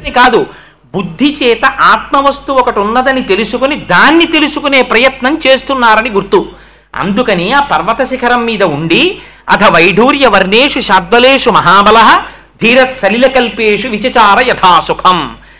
కాదు బుద్ధి చేత ఆత్మవస్తు ఒకటి ఉన్నదని తెలుసుకుని దాన్ని తెలుసుకునే ప్రయత్నం చేస్తున్నారని గుర్తు అందుకని ఆ పర్వత శిఖరం మీద ఉండి అథ వైఢూర్య వర్ణేషు శాద్వలేషు మహాబల ధీర సలిలకల్పేషు విచచార యథాసుఖం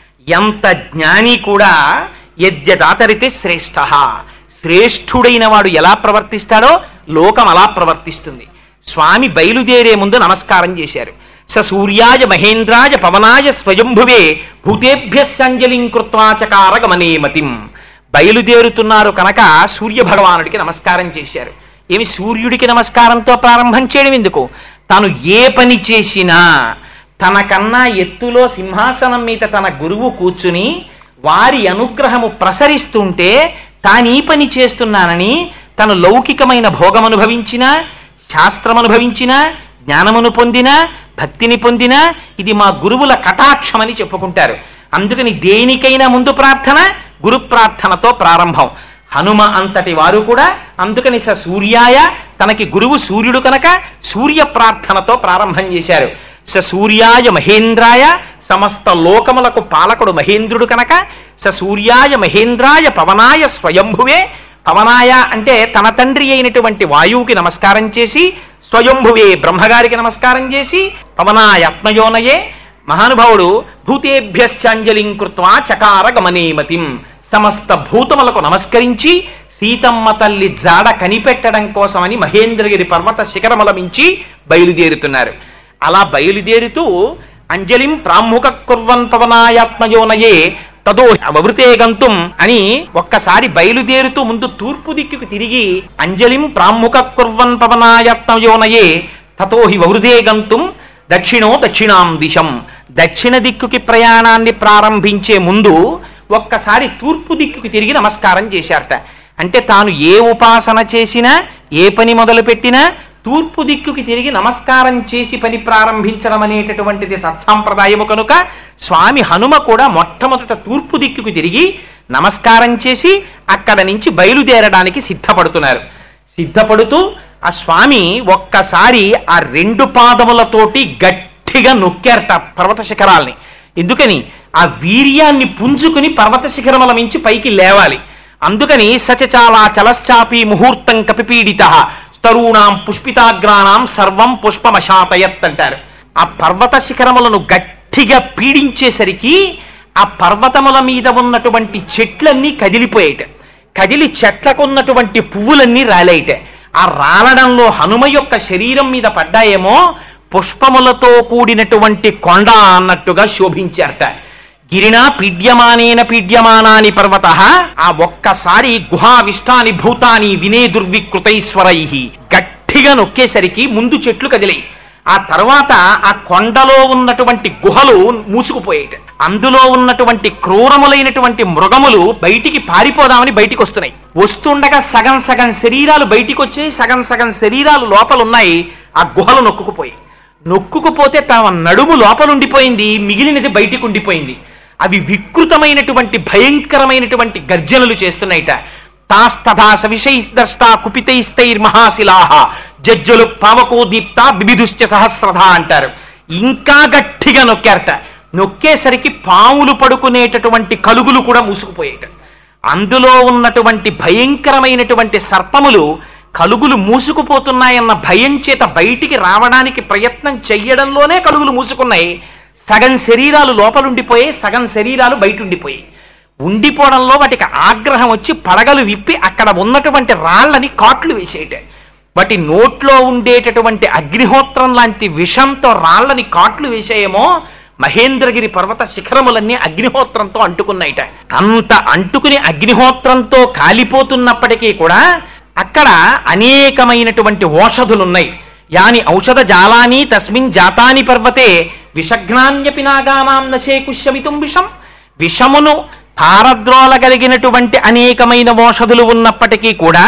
ఎంత జ్ఞాని కూడా యద్యదాతరితే శ్రేష్ఠ శ్రేష్ఠుడైన వాడు ఎలా ప్రవర్తిస్తాడో లోకం అలా ప్రవర్తిస్తుంది స్వామి బయలుదేరే ముందు నమస్కారం చేశారు స సూర్యాయ మహేంద్రాయ పవనాయ స్వయంభువే భూతేభ్యశ్చంజలిం కృత్వాచకార గమనేమతిం బయలుదేరుతున్నారు కనుక సూర్య భగవానుడికి నమస్కారం చేశారు ఏమి సూర్యుడికి నమస్కారంతో ప్రారంభం చేయడం ఎందుకు తాను ఏ పని చేసినా తనకన్నా ఎత్తులో సింహాసనం మీద తన గురువు కూర్చుని వారి అనుగ్రహము ప్రసరిస్తుంటే తాను ఈ పని చేస్తున్నానని తను లౌకికమైన భోగం అనుభవించినా శాస్త్రం అనుభవించినా జ్ఞానమును పొందినా భక్తిని పొందినా ఇది మా గురువుల కటాక్షమని చెప్పుకుంటారు అందుకని దేనికైనా ముందు ప్రార్థన గురు ప్రార్థనతో ప్రారంభం హనుమ అంతటి వారు కూడా అందుకని స సూర్యాయ తనకి గురువు సూర్యుడు కనుక సూర్య ప్రార్థనతో ప్రారంభం చేశారు స సూర్యాయ మహేంద్రాయ సమస్త లోకములకు పాలకుడు మహేంద్రుడు కనుక స సూర్యాయ మహేంద్రాయ పవనాయ స్వయంభువే పవనాయ అంటే తన తండ్రి అయినటువంటి వాయువుకి నమస్కారం చేసి స్వయంభువే బ్రహ్మగారికి నమస్కారం చేసి పవనాయ ఆత్మయోనయే మహానుభావుడు భూతేభ్యశ్చాంజలిం కృత్వా చకార గమనేమతిం సమస్త భూతములకు నమస్కరించి సీతమ్మ తల్లి జాడ కనిపెట్టడం కోసమని మహేంద్రగిరి పర్వత శిఖరముల మించి బయలుదేరుతున్నారు అలా బయలుదేరుతూ అంజలిం ప్రాముఖ కుర్వన్ పవనాయాత్మయోనయే తదో అవృతే గంతుం అని ఒక్కసారి బయలుదేరుతూ ముందు తూర్పు దిక్కుకు తిరిగి అంజలిం ప్రాముఖ కుర్వన్ పవనాయాత్మయోనయే తతో హి వృదే గంతుం దక్షిణో దక్షిణాం దిశం దక్షిణ దిక్కుకి ప్రయాణాన్ని ప్రారంభించే ముందు ఒక్కసారి తూర్పు దిక్కుకి తిరిగి నమస్కారం చేశారట అంటే తాను ఏ ఉపాసన చేసినా ఏ పని మొదలుపెట్టినా తూర్పు దిక్కుకి తిరిగి నమస్కారం చేసి పని ప్రారంభించడం అనేటటువంటిది సత్సాంప్రదాయము కనుక స్వామి హనుమ కూడా మొట్టమొదట తూర్పు దిక్కుకు తిరిగి నమస్కారం చేసి అక్కడ నుంచి బయలుదేరడానికి సిద్ధపడుతున్నారు సిద్ధపడుతూ ఆ స్వామి ఒక్కసారి ఆ రెండు పాదములతోటి గట్టిగా నొక్కారట పర్వత శిఖరాల్ని ఎందుకని ఆ వీర్యాన్ని పుంజుకుని పర్వత శిఖరముల మించి పైకి లేవాలి అందుకని సచ చాలా చలశ్చాపి ముహూర్తం కపిపీడిత స్తరూణాం పుష్పితాగ్రాణం సర్వం పుష్పమశాతయత్ అంటారు ఆ పర్వత శిఖరములను గట్టిగా పీడించేసరికి ఆ పర్వతముల మీద ఉన్నటువంటి చెట్లన్నీ కదిలిపోయేట కదిలి చెట్లకున్నటువంటి పువ్వులన్నీ రాలేయట ఆ రాలడంలో హనుమ యొక్క శరీరం మీద పడ్డాయేమో పుష్పములతో కూడినటువంటి కొండ అన్నట్టుగా శోభించారట గిరినా పీడ్యమానేన పీడ్యమానాని పర్వత ఆ ఒక్కసారి గుహావిష్టాని భూతాని వినే దుర్వికృతైశ్వరై గట్టిగా నొక్కేసరికి ముందు చెట్లు కదిలాయి ఆ తర్వాత ఆ కొండలో ఉన్నటువంటి గుహలు మూసుకుపోయేట అందులో ఉన్నటువంటి క్రూరములైనటువంటి మృగములు బయటికి పారిపోదామని బయటికి వస్తున్నాయి వస్తుండగా సగం సగం శరీరాలు బయటికి వచ్చాయి సగం సగం శరీరాలు లోపలున్నాయి ఆ గుహలు నొక్కుకుపోయి నొక్కుకుపోతే తమ నడుము లోపలుండిపోయింది మిగిలినది బయటికి ఉండిపోయింది అవి వికృతమైనటువంటి భయంకరమైనటువంటి గర్జనలు చేస్తున్నాయిట తాస్తథా సవిషైస్ద్రష్టా కుపితైస్తైర్మహాశిలాహ జజ్జలు పావకో దీప్త బిబిదుశ్చ సహస్రధ అంటారు ఇంకా గట్టిగా నొక్కారట నొక్కేసరికి పాములు పడుకునేటటువంటి కలుగులు కూడా మూసుకుపోయేట అందులో ఉన్నటువంటి భయంకరమైనటువంటి సర్పములు కలుగులు మూసుకుపోతున్నాయన్న భయం చేత బయటికి రావడానికి ప్రయత్నం చెయ్యడంలోనే కలుగులు మూసుకున్నాయి సగం శరీరాలు లోపలుండిపోయి సగం శరీరాలు బయట ఉండిపోయి ఉండిపోవడంలో వాటికి ఆగ్రహం వచ్చి పడగలు విప్పి అక్కడ ఉన్నటువంటి రాళ్ళని కాట్లు వేసేయట వాటి నోట్లో ఉండేటటువంటి అగ్నిహోత్రం లాంటి విషంతో రాళ్ళని కాట్లు వేసేయేమో మహేంద్రగిరి పర్వత శిఖరములన్నీ అగ్నిహోత్రంతో అంటుకున్నాయిట అంత అంటుకుని అగ్నిహోత్రంతో కాలిపోతున్నప్పటికీ కూడా అక్కడ అనేకమైనటువంటి ఓషధులున్నాయి యాని ఔషధ జాలాని తస్మిన్ జాతాని పర్వతే విషఘ్నాన్యపి నాగామాం నచేకుష్యమితుం విషం విషమును పారద్రోలగలిగినటువంటి అనేకమైన ఓషధులు ఉన్నప్పటికీ కూడా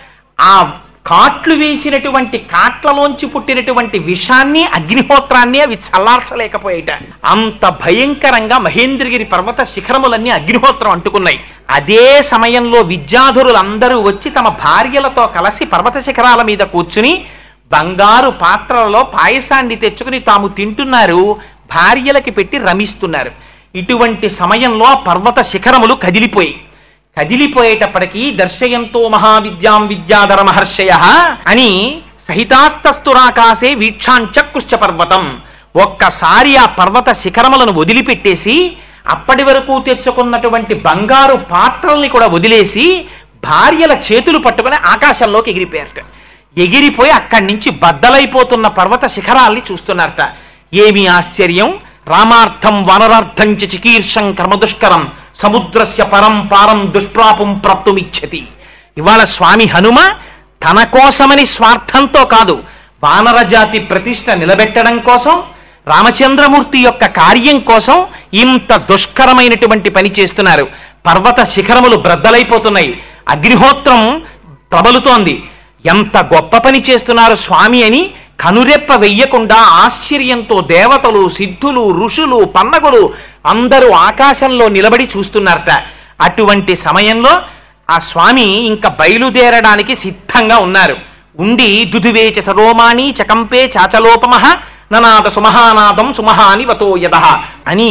ఆ కాట్లు వేసినటువంటి కాట్లలోంచి పుట్టినటువంటి విషాన్ని అగ్నిహోత్రాన్ని అవి చల్లార్చలేకపోయేట అంత భయంకరంగా మహేంద్రగిరి పర్వత శిఖరములన్నీ అగ్నిహోత్రం అంటుకున్నాయి అదే సమయంలో విద్యాధురులందరూ వచ్చి తమ భార్యలతో కలిసి పర్వత శిఖరాల మీద కూర్చుని బంగారు పాత్రలలో పాయసాన్ని తెచ్చుకుని తాము తింటున్నారు భార్యలకి పెట్టి రమిస్తున్నారు ఇటువంటి సమయంలో ఆ పర్వత శిఖరములు కదిలిపోయి కదిలిపోయేటప్పటికీ దర్శయంతో మహావిద్యాం విద్యాధర మహర్షయ అని సహితాస్తస్తురాకాశే వీక్షాంచకృశ్చ పర్వతం ఒక్కసారి ఆ పర్వత శిఖరములను వదిలిపెట్టేసి అప్పటి వరకు తెచ్చుకున్నటువంటి బంగారు పాత్రల్ని కూడా వదిలేసి భార్యల చేతులు పట్టుకుని ఆకాశంలోకి ఎగిరిపోయారట ఎగిరిపోయి అక్కడి నుంచి బద్దలైపోతున్న పర్వత శిఖరాల్ని చూస్తున్నారట ఏమి ఆశ్చర్యం రామార్థం వనరార్థం చ చికీర్షం కర్మదుష్కరం సముద్రస్య పరం పారం దుష్ప్రాపం ప్రాప్తుమిచ్చతి ఇవాళ స్వామి హనుమ తన కోసమని స్వార్థంతో కాదు వానర జాతి ప్రతిష్ట నిలబెట్టడం కోసం రామచంద్రమూర్తి యొక్క కార్యం కోసం ఇంత దుష్కరమైనటువంటి పని చేస్తున్నారు పర్వత శిఖరములు బ్రద్దలైపోతున్నాయి అగ్నిహోత్రం ప్రబలుతోంది ఎంత గొప్ప పని చేస్తున్నారు స్వామి అని కనురెప్ప వెయ్యకుండా ఆశ్చర్యంతో దేవతలు సిద్ధులు ఋషులు పన్నగులు అందరూ ఆకాశంలో నిలబడి చూస్తున్నారట అటువంటి సమయంలో ఆ స్వామి ఇంకా బయలుదేరడానికి సిద్ధంగా ఉన్నారు ఉండి దుదువేచ సరోమాణి చకంపే చాచలోపమ ననాద సుమహానాదం సుమహాని వతో యద అని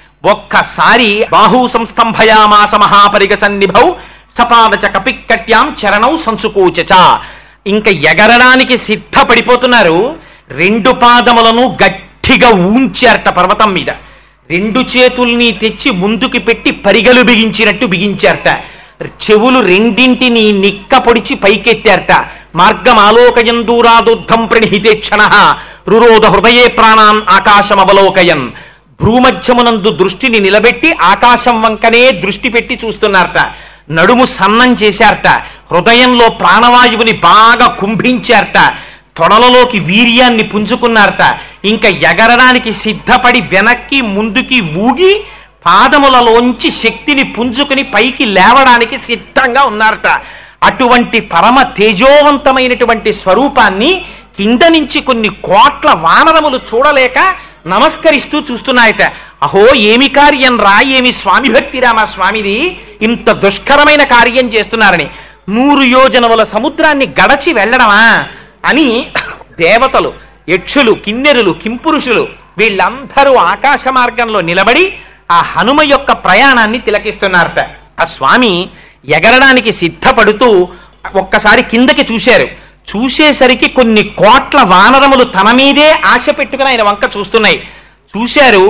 ఒక్కసారి బాహూ సంస్తంభయామాస మహాపరిగ సన్నిభౌ సపాదచ కపిక్కట్యాం చరణౌ సంసుకోచచ ఇంకా ఎగరడానికి సిద్ధపడిపోతున్నారు రెండు పాదములను గట్టిగా ఊంచారట పర్వతం మీద రెండు చేతుల్ని తెచ్చి ముందుకు పెట్టి పరిగలు బిగించినట్టు బిగించారట చెవులు రెండింటిని నిక్క పొడిచి పైకెత్తారట మార్గం ఆలోకయందూరాదుద్ధం ప్రణిహితే క్షణ రురోధ హృదయే ప్రాణాన్ ఆకాశమవలోకయన్ భ్రూమధ్యమునందు దృష్టిని నిలబెట్టి ఆకాశం వంకనే దృష్టి పెట్టి చూస్తున్నారట నడుము సన్నం చేశారట హృదయంలో ప్రాణవాయువుని బాగా కుంభించారట తొడలలోకి వీర్యాన్ని పుంజుకున్నారట ఇంకా ఎగరడానికి సిద్ధపడి వెనక్కి ముందుకి ఊగి పాదములలోంచి శక్తిని పుంజుకుని పైకి లేవడానికి సిద్ధంగా ఉన్నారట అటువంటి పరమ తేజోవంతమైనటువంటి స్వరూపాన్ని కింద నుంచి కొన్ని కోట్ల వానరములు చూడలేక నమస్కరిస్తూ చూస్తున్నాయట అహో ఏమి కార్యం రా ఏమి స్వామి భక్తి రామ స్వామిది ఇంత దుష్కరమైన కార్యం చేస్తున్నారని నూరు యోజనముల సముద్రాన్ని గడచి వెళ్ళడమా అని దేవతలు యక్షులు కిన్నెరులు కింపురుషులు వీళ్ళందరూ ఆకాశ మార్గంలో నిలబడి ఆ హనుమ యొక్క ప్రయాణాన్ని తిలకిస్తున్నారట ఆ స్వామి ఎగరడానికి సిద్ధపడుతూ ఒక్కసారి కిందకి చూశారు చూసేసరికి కొన్ని కోట్ల వానరములు తన మీదే ఆశ పెట్టుకుని ఆయన వంక చూస్తున్నాయి చూశారు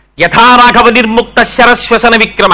యథారాఘవ నిర్ముక్త శరశ్వసన విక్రమ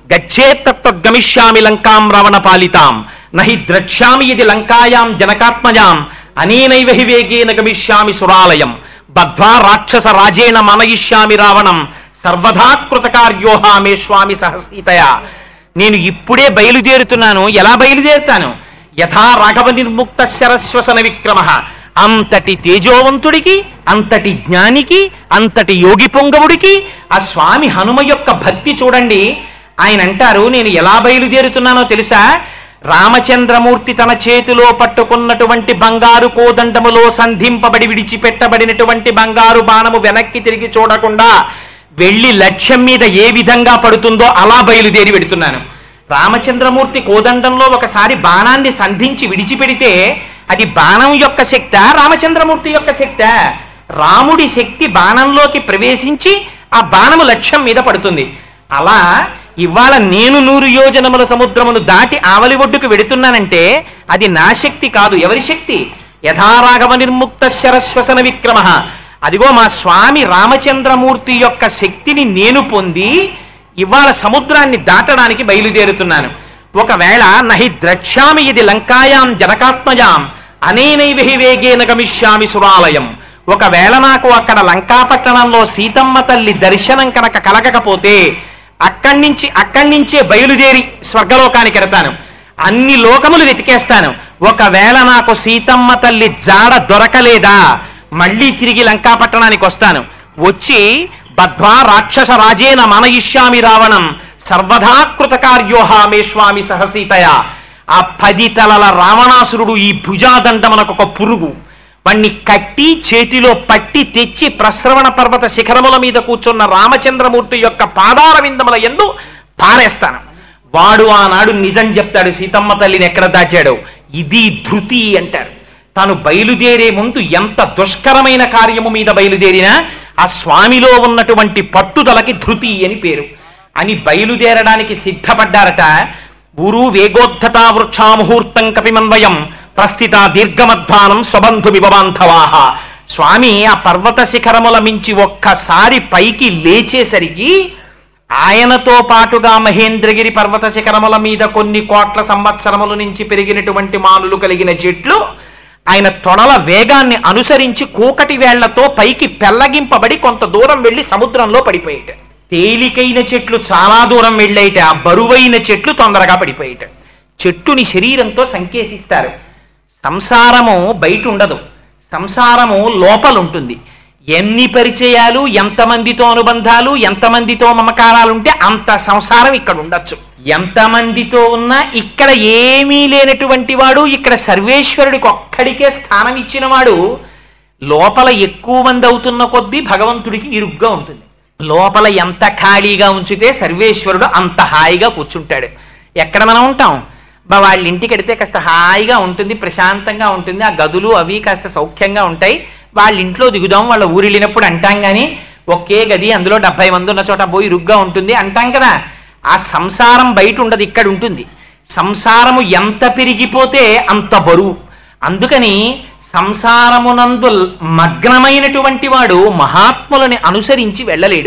గచ్చేత్తద్గమిష్యామి లంకాం రావణ పాలితాం నహి ద్రక్ష్యామి ఇది లంకాయాం జనకాత్మజాం అనేనైవ హి వేగేన గమిష్యామి సురాలయం బద్ధ్వా రాక్షస రాజేణ మనయిష్యామి రావణం సర్వధా కృతకార్యోహా మే స్వామి సహసీతయా నేను ఇప్పుడే బయలుదేరుతున్నాను ఎలా బయలుదేరుతాను యథా రాఘవ నిర్ముక్త శరశ్వసన విక్రమ అంతటి తేజోవంతుడికి అంతటి జ్ఞానికి అంతటి యోగి పొంగవుడికి ఆ స్వామి హనుమ యొక్క భక్తి చూడండి ఆయన అంటారు నేను ఎలా బయలుదేరుతున్నానో తెలుసా రామచంద్రమూర్తి తన చేతిలో పట్టుకున్నటువంటి బంగారు కోదండములో సంధింపబడి విడిచిపెట్టబడినటువంటి బంగారు బాణము వెనక్కి తిరిగి చూడకుండా వెళ్ళి లక్ష్యం మీద ఏ విధంగా పడుతుందో అలా బయలుదేరి పెడుతున్నాను రామచంద్రమూర్తి కోదండంలో ఒకసారి బాణాన్ని సంధించి విడిచిపెడితే అది బాణం యొక్క శక్త రామచంద్రమూర్తి యొక్క శక్త రాముడి శక్తి బాణంలోకి ప్రవేశించి ఆ బాణము లక్ష్యం మీద పడుతుంది అలా ఇవాళ నేను నూరు యోజనముల సముద్రమును దాటి ఆవలి ఒడ్డుకు వెడుతున్నానంటే అది నా శక్తి కాదు ఎవరి శక్తి యథారాఘవ నిర్ముక్త శరశ్వసన విక్రమ అదిగో మా స్వామి రామచంద్రమూర్తి యొక్క శక్తిని నేను పొంది ఇవాళ సముద్రాన్ని దాటడానికి బయలుదేరుతున్నాను ఒకవేళ నహి ద్రక్ష్యామి ఇది లంకాయాం జనకాత్మజాం అనేనైవహి వేగేన గమిష్యామి సురాలయం ఒకవేళ నాకు అక్కడ లంకాపట్టణంలో సీతమ్మ తల్లి దర్శనం కనుక కలగకపోతే అక్కడి నుంచి అక్కడి నుంచే బయలుదేరి స్వర్గలోకానికి ఎడతాను అన్ని లోకములు వెతికేస్తాను ఒకవేళ నాకు సీతమ్మ తల్లి జాడ దొరకలేదా మళ్ళీ తిరిగి లంకాపట్టణానికి వస్తాను వచ్చి బద్ధ్వా రాక్షస రాజేన మనయిష్యామి రావణం సర్వధా కృతకార్యోహా మే స్వామి సహసీతయ ఆ పది తలల రావణాసురుడు ఈ భుజాదండమునకు ఒక పురుగు వాణ్ణి కట్టి చేతిలో పట్టి తెచ్చి ప్రశ్రవణ పర్వత శిఖరముల మీద కూర్చున్న రామచంద్రమూర్తి యొక్క పాదార విందముల ఎందు పారేస్తాను వాడు ఆనాడు నిజం చెప్తాడు సీతమ్మ తల్లిని ఎక్కడ దాచాడో ఇది ధృతి అంటారు తాను బయలుదేరే ముందు ఎంత దుష్కరమైన కార్యము మీద బయలుదేరినా ఆ స్వామిలో ఉన్నటువంటి పట్టుదలకి ధృతి అని పేరు అని బయలుదేరడానికి సిద్ధపడ్డారట ఊరు వేగోద్ధత వృక్షాముహూర్తం కపిమన్వయం ప్రస్థిత దీర్ఘమధ్వానం స్వబంధు విభవాంధవాహ స్వామి ఆ పర్వత శిఖరముల మించి ఒక్కసారి పైకి లేచేసరికి ఆయనతో పాటుగా మహేంద్రగిరి పర్వత శిఖరముల మీద కొన్ని కోట్ల సంవత్సరముల నుంచి పెరిగినటువంటి మానులు కలిగిన చెట్లు ఆయన తొడల వేగాన్ని అనుసరించి కూకటి వేళ్లతో పైకి పెల్లగింపబడి కొంత దూరం వెళ్లి సముద్రంలో పడిపోయేట తేలికైన చెట్లు చాలా దూరం వెళ్ళేట బరువైన చెట్లు తొందరగా పడిపోయేట చెట్టుని శరీరంతో సంకేతిస్తారు సంసారము బయట ఉండదు సంసారము లోపలుంటుంది ఎన్ని పరిచయాలు ఎంతమందితో అనుబంధాలు ఎంతమందితో మమకారాలు ఉంటే అంత సంసారం ఇక్కడ ఉండొచ్చు ఎంతమందితో ఉన్నా ఇక్కడ ఏమీ లేనటువంటి వాడు ఇక్కడ సర్వేశ్వరుడికి ఒక్కడికే స్థానం ఇచ్చిన వాడు లోపల ఎక్కువ మంది అవుతున్న కొద్దీ భగవంతుడికి ఇరుగ్గా ఉంటుంది లోపల ఎంత ఖాళీగా ఉంచితే సర్వేశ్వరుడు అంత హాయిగా కూర్చుంటాడు ఎక్కడ మనం ఉంటాం బా వాళ్ళ ఇంటికి వెడితే కాస్త హాయిగా ఉంటుంది ప్రశాంతంగా ఉంటుంది ఆ గదులు అవి కాస్త సౌఖ్యంగా ఉంటాయి వాళ్ళ ఇంట్లో దిగుదాం వాళ్ళ ఊరు వెళ్ళినప్పుడు అంటాం కానీ ఒకే గది అందులో డెబ్బై మంది ఉన్న చోట పోయి ఇరుగ్గా ఉంటుంది అంటాం కదా ఆ సంసారం బయట ఉండదు ఇక్కడ ఉంటుంది సంసారము ఎంత పెరిగిపోతే అంత బరువు అందుకని సంసారమునందు మగ్నమైనటువంటి వాడు మహాత్ములని అనుసరించి వెళ్ళలేడు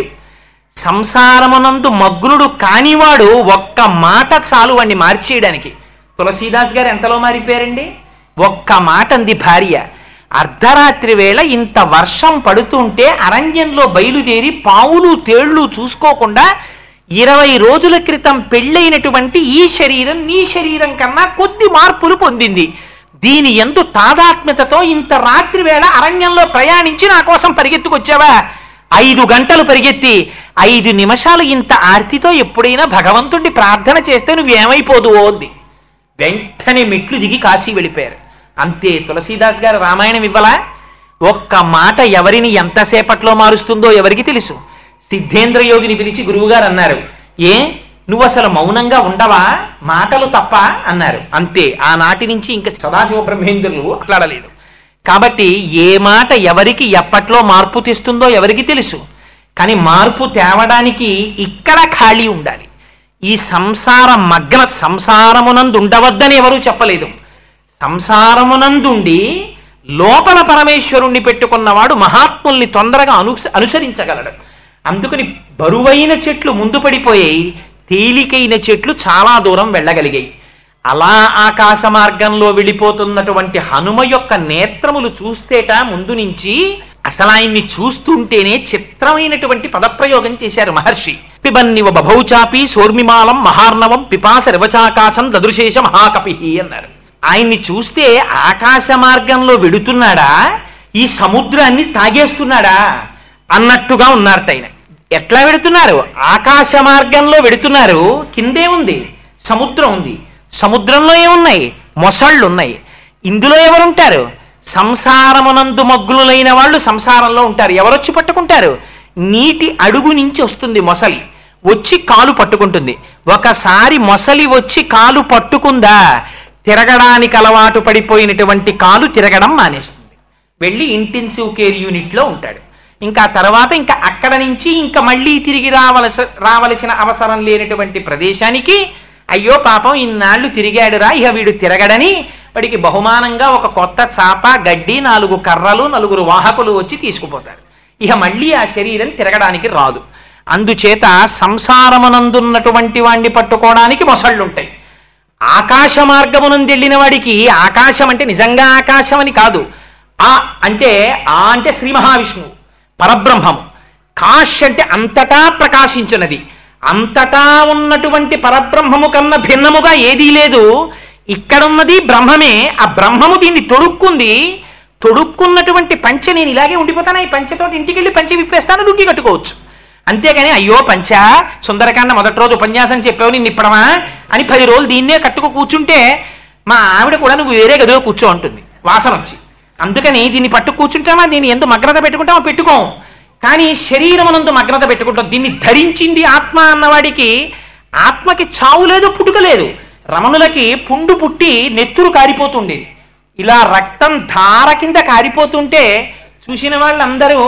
సంసారమునందు మగ్నుడు కానివాడు ఒక్క మాట చాలు వాడిని మార్చేయడానికి తులసీదాస్ గారు ఎంతలో మారిపోయారండి ఒక్క మాట అంది భార్య అర్ధరాత్రి వేళ ఇంత వర్షం పడుతుంటే అరణ్యంలో బయలుదేరి పావులు తేళ్లు చూసుకోకుండా ఇరవై రోజుల క్రితం పెళ్ళైనటువంటి ఈ శరీరం నీ శరీరం కన్నా కొద్ది మార్పులు పొందింది దీని ఎందు తాదాత్మ్యతతో ఇంత రాత్రి వేళ అరణ్యంలో ప్రయాణించి నా కోసం పరిగెత్తుకొచ్చావా ఐదు గంటలు పరిగెత్తి ఐదు నిమిషాలు ఇంత ఆర్తితో ఎప్పుడైనా భగవంతుడి ప్రార్థన చేస్తే నువ్వేమైపోదువో అంది వెంటనే మెట్లు దిగి కాశీ వెళ్ళిపోయారు అంతే తులసీదాస్ గారు రామాయణం ఇవ్వలా ఒక్క మాట ఎవరిని ఎంతసేపట్లో మారుస్తుందో ఎవరికి తెలుసు సిద్ధేంద్ర యోగిని పిలిచి గురువుగారు అన్నారు ఏ నువ్వు అసలు మౌనంగా ఉండవా మాటలు తప్ప అన్నారు అంతే ఆనాటి నుంచి ఇంకా సదాశివ బ్రహ్మేంద్రులు మాట్లాడలేదు కాబట్టి ఏ మాట ఎవరికి ఎప్పట్లో మార్పు తెస్తుందో ఎవరికి తెలుసు కానీ మార్పు తేవడానికి ఇక్కడ ఖాళీ ఉండాలి ఈ సంసార మగ్న సంసారమునందు ఉండవద్దని ఎవరూ చెప్పలేదు సంసారమునందుండి లోపల పరమేశ్వరుణ్ణి పెట్టుకున్నవాడు మహాత్ముల్ని తొందరగా అను అనుసరించగలడు అందుకని బరువైన చెట్లు ముందు పడిపోయాయి తేలికైన చెట్లు చాలా దూరం వెళ్ళగలిగాయి అలా ఆకాశ మార్గంలో వెళ్ళిపోతున్నటువంటి హనుమ యొక్క నేత్రములు చూస్తేట ముందు నుంచి అసలు ఆయన్ని చూస్తుంటేనే చిత్రమైనటువంటి పదప్రయోగం చేశారు మహర్షి పిబన్నివ బభౌచాపి సోర్మిమాలం మహార్ణవం పిపాస రవచాకాశం దదృశేష మహాకపి అన్నారు ఆయన్ని చూస్తే ఆకాశ మార్గంలో వెడుతున్నాడా ఈ సముద్రాన్ని తాగేస్తున్నాడా అన్నట్టుగా ఉన్నారట ఆయన ఎట్లా వెడుతున్నారు ఆకాశ మార్గంలో వెడుతున్నారు కిందే ఉంది సముద్రం ఉంది సముద్రంలో ఏమున్నాయి మొసళ్ళు ఉన్నాయి ఇందులో ఎవరుంటారు సంసారమునందు మగ్గులైన వాళ్ళు సంసారంలో ఉంటారు ఎవరొచ్చి పట్టుకుంటారు నీటి అడుగు నుంచి వస్తుంది మొసలి వచ్చి కాలు పట్టుకుంటుంది ఒకసారి మొసలి వచ్చి కాలు పట్టుకుందా తిరగడానికి అలవాటు పడిపోయినటువంటి కాలు తిరగడం మానేస్తుంది వెళ్ళి ఇంటెన్సివ్ కేర్ యూనిట్లో ఉంటాడు ఇంకా తర్వాత ఇంకా అక్కడ నుంచి ఇంకా మళ్ళీ తిరిగి రావలసి రావలసిన అవసరం లేనటువంటి ప్రదేశానికి అయ్యో పాపం ఇన్నాళ్ళు తిరిగాడురా ఇక వీడు తిరగడని వాడికి బహుమానంగా ఒక కొత్త చాప గడ్డి నాలుగు కర్రలు నలుగురు వాహకులు వచ్చి తీసుకుపోతారు ఇక మళ్ళీ ఆ శరీరం తిరగడానికి రాదు అందుచేత సంసారమునందున్నటువంటి వాణ్ణి పట్టుకోవడానికి మొసళ్ళుంటాయి ఆకాశ మార్గమునందు వెళ్ళిన వాడికి ఆకాశం అంటే నిజంగా ఆకాశం అని కాదు ఆ అంటే ఆ అంటే శ్రీ మహావిష్ణువు పరబ్రహ్మము కాశ్ అంటే అంతటా ప్రకాశించినది అంతటా ఉన్నటువంటి పరబ్రహ్మము కన్నా భిన్నముగా ఏదీ లేదు ఇక్కడున్నది బ్రహ్మమే ఆ బ్రహ్మము దీన్ని తొడుక్కుంది తొడుక్కున్నటువంటి పంచె నేను ఇలాగే ఉండిపోతాను ఈ పంచెతో ఇంటికి వెళ్ళి పంచె విప్పేస్తాను లుంగి కట్టుకోవచ్చు అంతేగాని అయ్యో పంచ సుందరకాండ మొదటి రోజు ఉపన్యాసం చెప్పావు నిన్ను ఇప్పడమా అని పది రోజులు దీన్నే కట్టుకు కూర్చుంటే మా ఆవిడ కూడా నువ్వు వేరే గదిలో కూర్చో ఉంటుంది వాసన వచ్చి అందుకని దీన్ని పట్టు కూర్చుంటామా దీన్ని ఎందు మగ్నత పెట్టుకుంటామా పెట్టుకోం కానీ శరీరమునందు మగ్నత పెట్టుకుంటాం దీన్ని ధరించింది ఆత్మ అన్నవాడికి ఆత్మకి చావు లేదు పుట్టుక లేదు రమణులకి పుండు పుట్టి నెత్తురు కారిపోతుండేది ఇలా రక్తం ధార కింద కారిపోతుంటే చూసిన వాళ్ళందరూ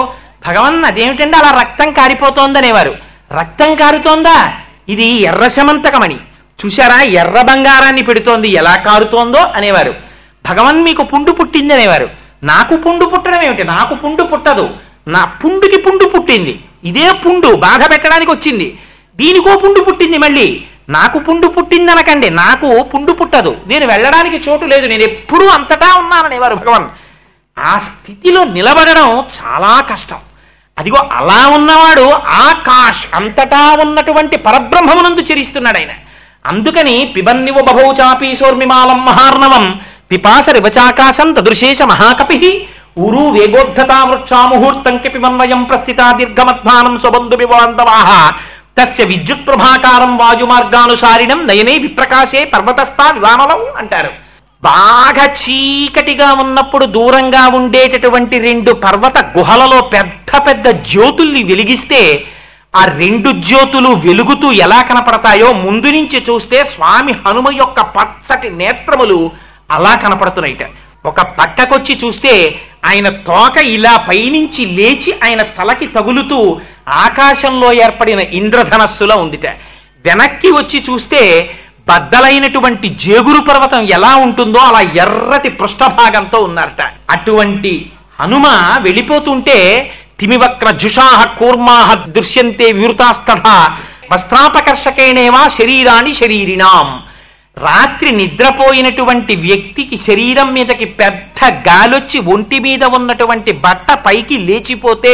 భగవన్ అదేమిటంటే అలా రక్తం కారిపోతోందనేవారు రక్తం కారుతోందా ఇది ఎర్ర శమంతకమణి చూశారా ఎర్ర బంగారాన్ని పెడుతోంది ఎలా కారుతోందో అనేవారు భగవన్ మీకు పుండు పుట్టింది అనేవారు నాకు పుండు పుట్టడం ఏమిటి నాకు పుండు పుట్టదు నా పుండుకి పుండు పుట్టింది ఇదే పుండు బాధ పెట్టడానికి వచ్చింది దీనికో పుండు పుట్టింది మళ్ళీ నాకు పుండు పుట్టింది అనకండి నాకు పుండు పుట్టదు నేను వెళ్ళడానికి చోటు లేదు నేను ఎప్పుడూ అంతటా ఉన్నాననేవారు భగవన్ ఆ స్థితిలో నిలబడడం చాలా కష్టం అదిగో అలా ఉన్నవాడు ఆకాష్ అంతటా ఉన్నటువంటి పరబ్రహ్మమునందు చరిస్తున్నాడు ఆయన అందుకని పిబన్నివ బభౌచాపీశోర్మిమాలం మహార్ణవం పిపాస రివచాకాశం తదృశేష మహాకపి ఊరు వేగోద్ధతా వృక్షాముహూర్తం పిబన్వయం ప్రస్థితా దీర్ఘమధ్వానం స్వబంధు వివాంధవాహ తస్య విద్యుత్ ప్రభాకారం వాయుమార్గానుసారిణం నయనే విప్రకాశే పర్వతస్థా వివానలం అంటారు బాగా చీకటిగా ఉన్నప్పుడు దూరంగా ఉండేటటువంటి రెండు పర్వత గుహలలో పెద్ద పెద్ద జ్యోతుల్ని వెలిగిస్తే ఆ రెండు జ్యోతులు వెలుగుతూ ఎలా కనపడతాయో ముందు నుంచి చూస్తే స్వామి హనుమ యొక్క పచ్చటి నేత్రములు అలా కనపడుతున్నాయిట ఒక పక్కకొచ్చి చూస్తే ఆయన తోక ఇలా పైనుంచి లేచి ఆయన తలకి తగులుతూ ఆకాశంలో ఏర్పడిన ఇంద్రధనస్సులో ఉందిట వెనక్కి వచ్చి చూస్తే బద్దలైనటువంటి జేగురు పర్వతం ఎలా ఉంటుందో అలా ఎర్రటి పృష్ఠభాగంతో ఉన్నారట అటువంటి హనుమ వెళ్ళిపోతుంటే తిమివక్ర జుషాహ కూర్మాహ దృశ్యంతే వివృతాస్తథ వస్త్రాపకర్షకేణేవా శరీరాన్ని శరీరినాం రాత్రి నిద్రపోయినటువంటి వ్యక్తికి శరీరం మీదకి పెద్ద గాలొచ్చి ఒంటి మీద ఉన్నటువంటి బట్ట పైకి లేచిపోతే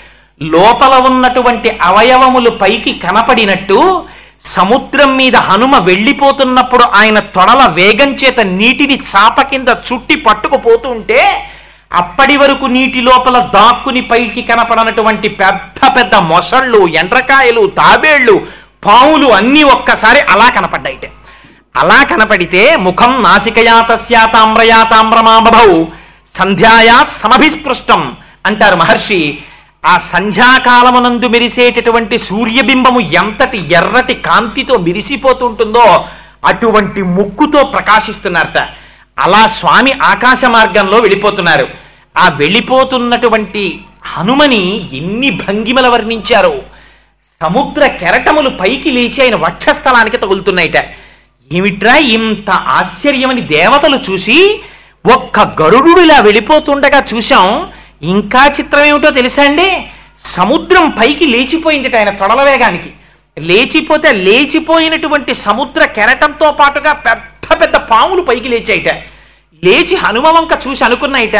లోపల ఉన్నటువంటి అవయవములు పైకి కనపడినట్టు సముద్రం మీద హనుమ వెళ్ళిపోతున్నప్పుడు ఆయన తొడల వేగం చేత నీటిని చాప కింద చుట్టి పట్టుకుపోతూ ఉంటే అప్పటి వరకు నీటి లోపల దాక్కుని పైకి కనపడనటువంటి పెద్ద పెద్ద మొసళ్ళు ఎండ్రకాయలు తాబేళ్లు పావులు అన్నీ ఒక్కసారి అలా కనపడ్డాయిట అలా కనపడితే ముఖం నాసికయా తస్యా తామ్రయా తామ్రమాబభౌ సంధ్యాయా సమభిస్పృష్టం అంటారు మహర్షి ఆ సంధ్యాకాలమునందు మెరిసేటటువంటి సూర్యబింబము ఎంతటి ఎర్రటి కాంతితో మెరిసిపోతుంటుందో అటువంటి ముక్కుతో ప్రకాశిస్తున్నారట అలా స్వామి ఆకాశ మార్గంలో వెళ్ళిపోతున్నారు ఆ వెళ్ళిపోతున్నటువంటి హనుమని ఎన్ని భంగిమల వర్ణించారో సముద్ర కెరటములు పైకి లేచి ఆయన వక్షస్థలానికి తగులుతున్నాయిట ఏమిట్రా ఇంత ఆశ్చర్యమని దేవతలు చూసి ఒక్క గరుడు ఇలా వెళ్ళిపోతుండగా చూశాం ఇంకా చిత్రం ఏమిటో తెలుసా అండి సముద్రం పైకి లేచిపోయిందిట ఆయన తొడల వేగానికి లేచిపోతే లేచిపోయినటువంటి సముద్ర కెరటంతో పాటుగా పెద్ద పెద్ద పాములు పైకి లేచాయిట లేచి హనుమ వంక చూసి అనుకున్నాయిట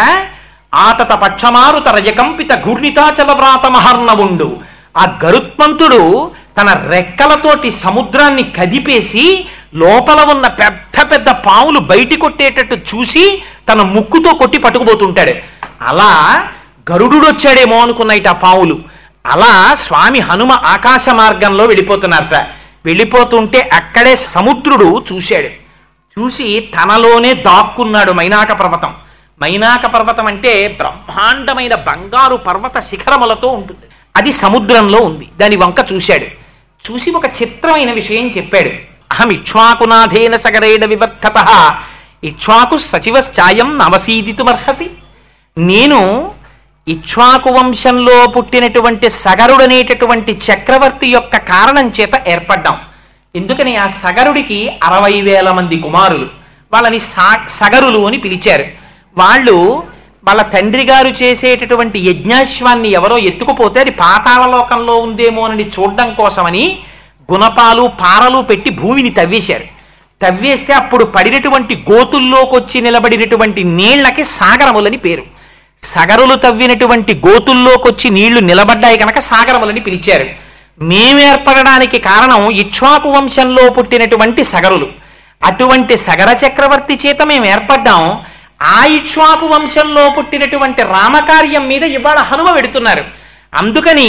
ఆతత పక్షమారుత రజకంపిత ఘూర్ణితాచల వ్రాత మహర్ణవుండు ఆ గరుత్మంతుడు తన రెక్కలతోటి సముద్రాన్ని కదిపేసి లోపల ఉన్న పెద్ద పెద్ద పాములు బయటి కొట్టేటట్టు చూసి తన ముక్కుతో కొట్టి పట్టుకుపోతుంటాడు అలా గరుడు వచ్చాడేమో అనుకున్నాయిట ఆ పావులు అలా స్వామి హనుమ ఆకాశ మార్గంలో వెళ్ళిపోతున్నారట వెళ్ళిపోతుంటే అక్కడే సముద్రుడు చూశాడు చూసి తనలోనే దాక్కున్నాడు మైనాక పర్వతం మైనాక పర్వతం అంటే బ్రహ్మాండమైన బంగారు పర్వత శిఖరములతో ఉంటుంది అది సముద్రంలో ఉంది దాని వంక చూశాడు చూసి ఒక చిత్రమైన విషయం చెప్పాడు అహం ఇక్ష్వాకునాథేన సగరేణ వివర్ధత ఇక్ష్వాకు సచివశ్చాయం నవసీదితుమర్హసి నేను ఇక్ష్వాకు వంశంలో పుట్టినటువంటి సగరుడనేటటువంటి చక్రవర్తి యొక్క కారణం చేత ఏర్పడ్డాం ఎందుకని ఆ సగరుడికి అరవై వేల మంది కుమారులు వాళ్ళని సా సగరులు అని పిలిచారు వాళ్ళు వాళ్ళ తండ్రి గారు చేసేటటువంటి యజ్ఞాశ్వాన్ని ఎవరో ఎత్తుకుపోతే అది పాతాళ లోకంలో ఉందేమోనని చూడడం కోసమని గుణపాలు పారలు పెట్టి భూమిని తవ్వేశారు తవ్వేస్తే అప్పుడు పడినటువంటి గోతుల్లోకి వచ్చి నిలబడినటువంటి నీళ్లకి సాగరములని పేరు సగరులు తవ్వినటువంటి గోతుల్లోకి వచ్చి నీళ్లు నిలబడ్డాయి కనుక సాగరములని పిలిచారు మేము ఏర్పడడానికి కారణం ఇక్ష్వాకు వంశంలో పుట్టినటువంటి సగరులు అటువంటి సగర చక్రవర్తి చేత మేము ఏర్పడ్డాం ఆ ఇక్ష్వాకు వంశంలో పుట్టినటువంటి రామకార్యం మీద ఇవాళ హనుమ వెడుతున్నారు అందుకని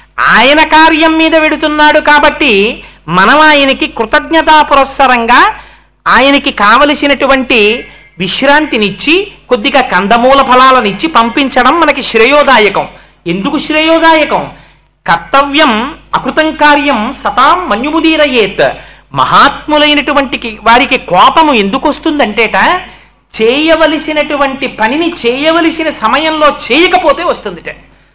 ఆయన కార్యం మీద వెడుతున్నాడు కాబట్టి మనం ఆయనకి కృతజ్ఞతా పురస్సరంగా ఆయనకి కావలసినటువంటి విశ్రాంతినిచ్చి కొద్దిగా కందమూల ఫలాలనిచ్చి పంపించడం మనకి శ్రేయోదాయకం ఎందుకు శ్రేయోదాయకం కర్తవ్యం అకృతం కార్యం సతాం మన్యుముదీరయేత్ మహాత్ములైనటువంటి వారికి కోపము ఎందుకు వస్తుందంటేట చేయవలసినటువంటి పనిని చేయవలసిన సమయంలో చేయకపోతే వస్తుందిట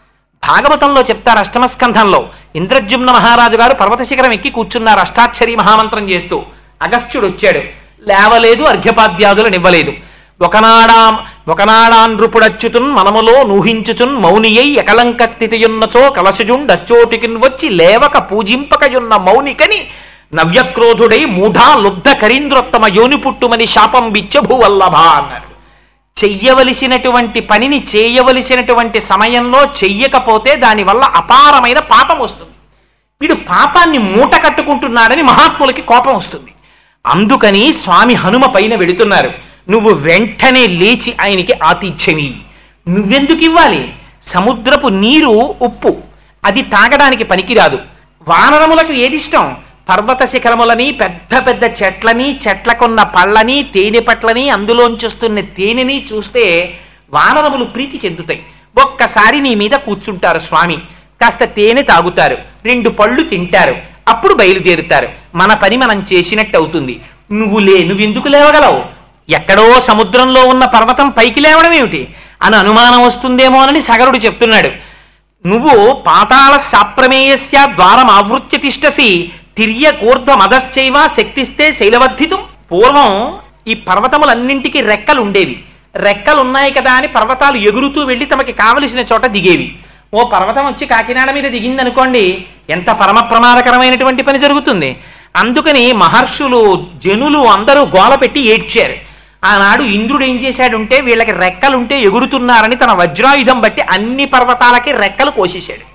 భాగవతంలో చెప్తారు అష్టమ స్కంధంలో ఇంద్రజుమ్న మహారాజు గారు పర్వత శిఖరం ఎక్కి కూర్చున్నారు అష్టాక్షరి మహామంత్రం చేస్తూ అగస్త్యుడు వచ్చాడు లేవలేదు అర్ఘ్యపాద్యాదులనివ్వలేదు ఒకనాడా ఒకనాడాన్రుపుడచ్యుతున్ మనములో నూహించుచున్ మౌనియై ఎకలంక స్థితియున్నచో కలశజుండచ్చోటికిన్ వచ్చి లేవక పూజింపకయున్న మౌనికని నవ్యక్రోధుడై మూఢా లుబ్ధ కరీంద్రోత్తమ యోని పుట్టుమని శాపం బిచ్చభూవల్లభ అన్నారు చెయ్యవలసినటువంటి పనిని చేయవలసినటువంటి సమయంలో చెయ్యకపోతే దానివల్ల అపారమైన పాపం వస్తుంది వీడు పాపాన్ని మూట కట్టుకుంటున్నాడని మహాత్ములకి కోపం వస్తుంది అందుకని స్వామి హనుమ పైన వెడుతున్నారు నువ్వు వెంటనే లేచి ఆయనకి ఆతిథ్యమి నువ్వెందుకు ఇవ్వాలి సముద్రపు నీరు ఉప్పు అది తాగడానికి పనికిరాదు వానరములకు ఏది ఇష్టం పర్వత శిఖరములని పెద్ద పెద్ద చెట్లని చెట్లకున్న పళ్ళని తేనె పట్లని అందులోంచి వస్తున్న తేనెని చూస్తే వానరములు ప్రీతి చెందుతాయి ఒక్కసారి నీ మీద కూర్చుంటారు స్వామి కాస్త తేనె తాగుతారు రెండు పళ్ళు తింటారు అప్పుడు బయలుదేరుతారు మన పని మనం చేసినట్టు అవుతుంది నువ్వు లే నువ్వెందుకు లేవగలవు ఎక్కడో సముద్రంలో ఉన్న పర్వతం పైకి లేవడం ఏమిటి అని అనుమానం వస్తుందేమోనని సగరుడు చెప్తున్నాడు నువ్వు పాతాళ శాప్రమేయస్య ద్వారం ఆవృత్య తిష్టసి తిర్య కూర్ధ మదశ్చైవ శక్తిస్తే శైలవర్ధితం పూర్వం ఈ పర్వతములన్నింటికి రెక్కలు ఉండేవి రెక్కలు ఉన్నాయి కదా అని పర్వతాలు ఎగురుతూ వెళ్ళి తమకి కావలసిన చోట దిగేవి ఓ పర్వతం వచ్చి కాకినాడ మీద దిగిందనుకోండి ఎంత పరమ ప్రమాదకరమైనటువంటి పని జరుగుతుంది అందుకని మహర్షులు జనులు అందరూ గోల పెట్టి ఏడ్చారు ఆనాడు ఇంద్రుడు ఏం చేశాడుంటే వీళ్ళకి రెక్కలుంటే ఎగురుతున్నారని తన వజ్రాయుధం బట్టి అన్ని పర్వతాలకి రెక్కలు కోసేశాడు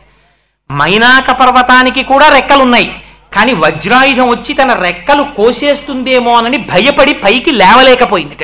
మైనాక పర్వతానికి కూడా రెక్కలున్నాయి కానీ వజ్రాయుధం వచ్చి తన రెక్కలు కోసేస్తుందేమోనని భయపడి పైకి లేవలేకపోయిందిట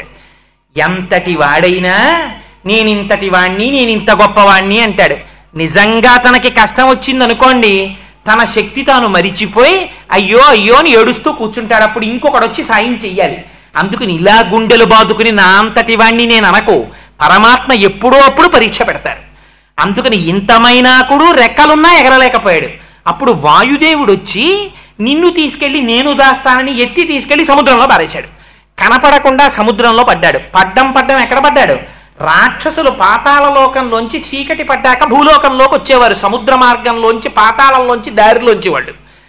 ఎంతటి వాడైనా నేనింతటి వాణ్ణి నేనింత గొప్పవాణ్ణి అంటాడు నిజంగా తనకి కష్టం వచ్చిందనుకోండి తన శక్తి తాను మరిచిపోయి అయ్యో అయ్యో అని ఏడుస్తూ కూర్చుంటాడు అప్పుడు ఇంకొకడు వచ్చి సాయం చెయ్యాలి అందుకని ఇలా గుండెలు బాదుకుని నా అంతటి వాణ్ణి నేను అనకు పరమాత్మ ఎప్పుడో అప్పుడు పరీక్ష పెడతారు అందుకని ఇంతమైనాకుడు రెక్కలున్నా ఎగరలేకపోయాడు అప్పుడు వాయుదేవుడు వచ్చి నిన్ను తీసుకెళ్లి నేను దాస్తానని ఎత్తి తీసుకెళ్లి సముద్రంలో పారేశాడు కనపడకుండా సముద్రంలో పడ్డాడు పడ్డం పడ్డం ఎక్కడ పడ్డాడు రాక్షసులు పాతాళ లోకంలోంచి చీకటి పడ్డాక భూలోకంలోకి వచ్చేవారు సముద్ర మార్గంలోంచి పాతాళంలోంచి దారిలోంచి వాళ్ళు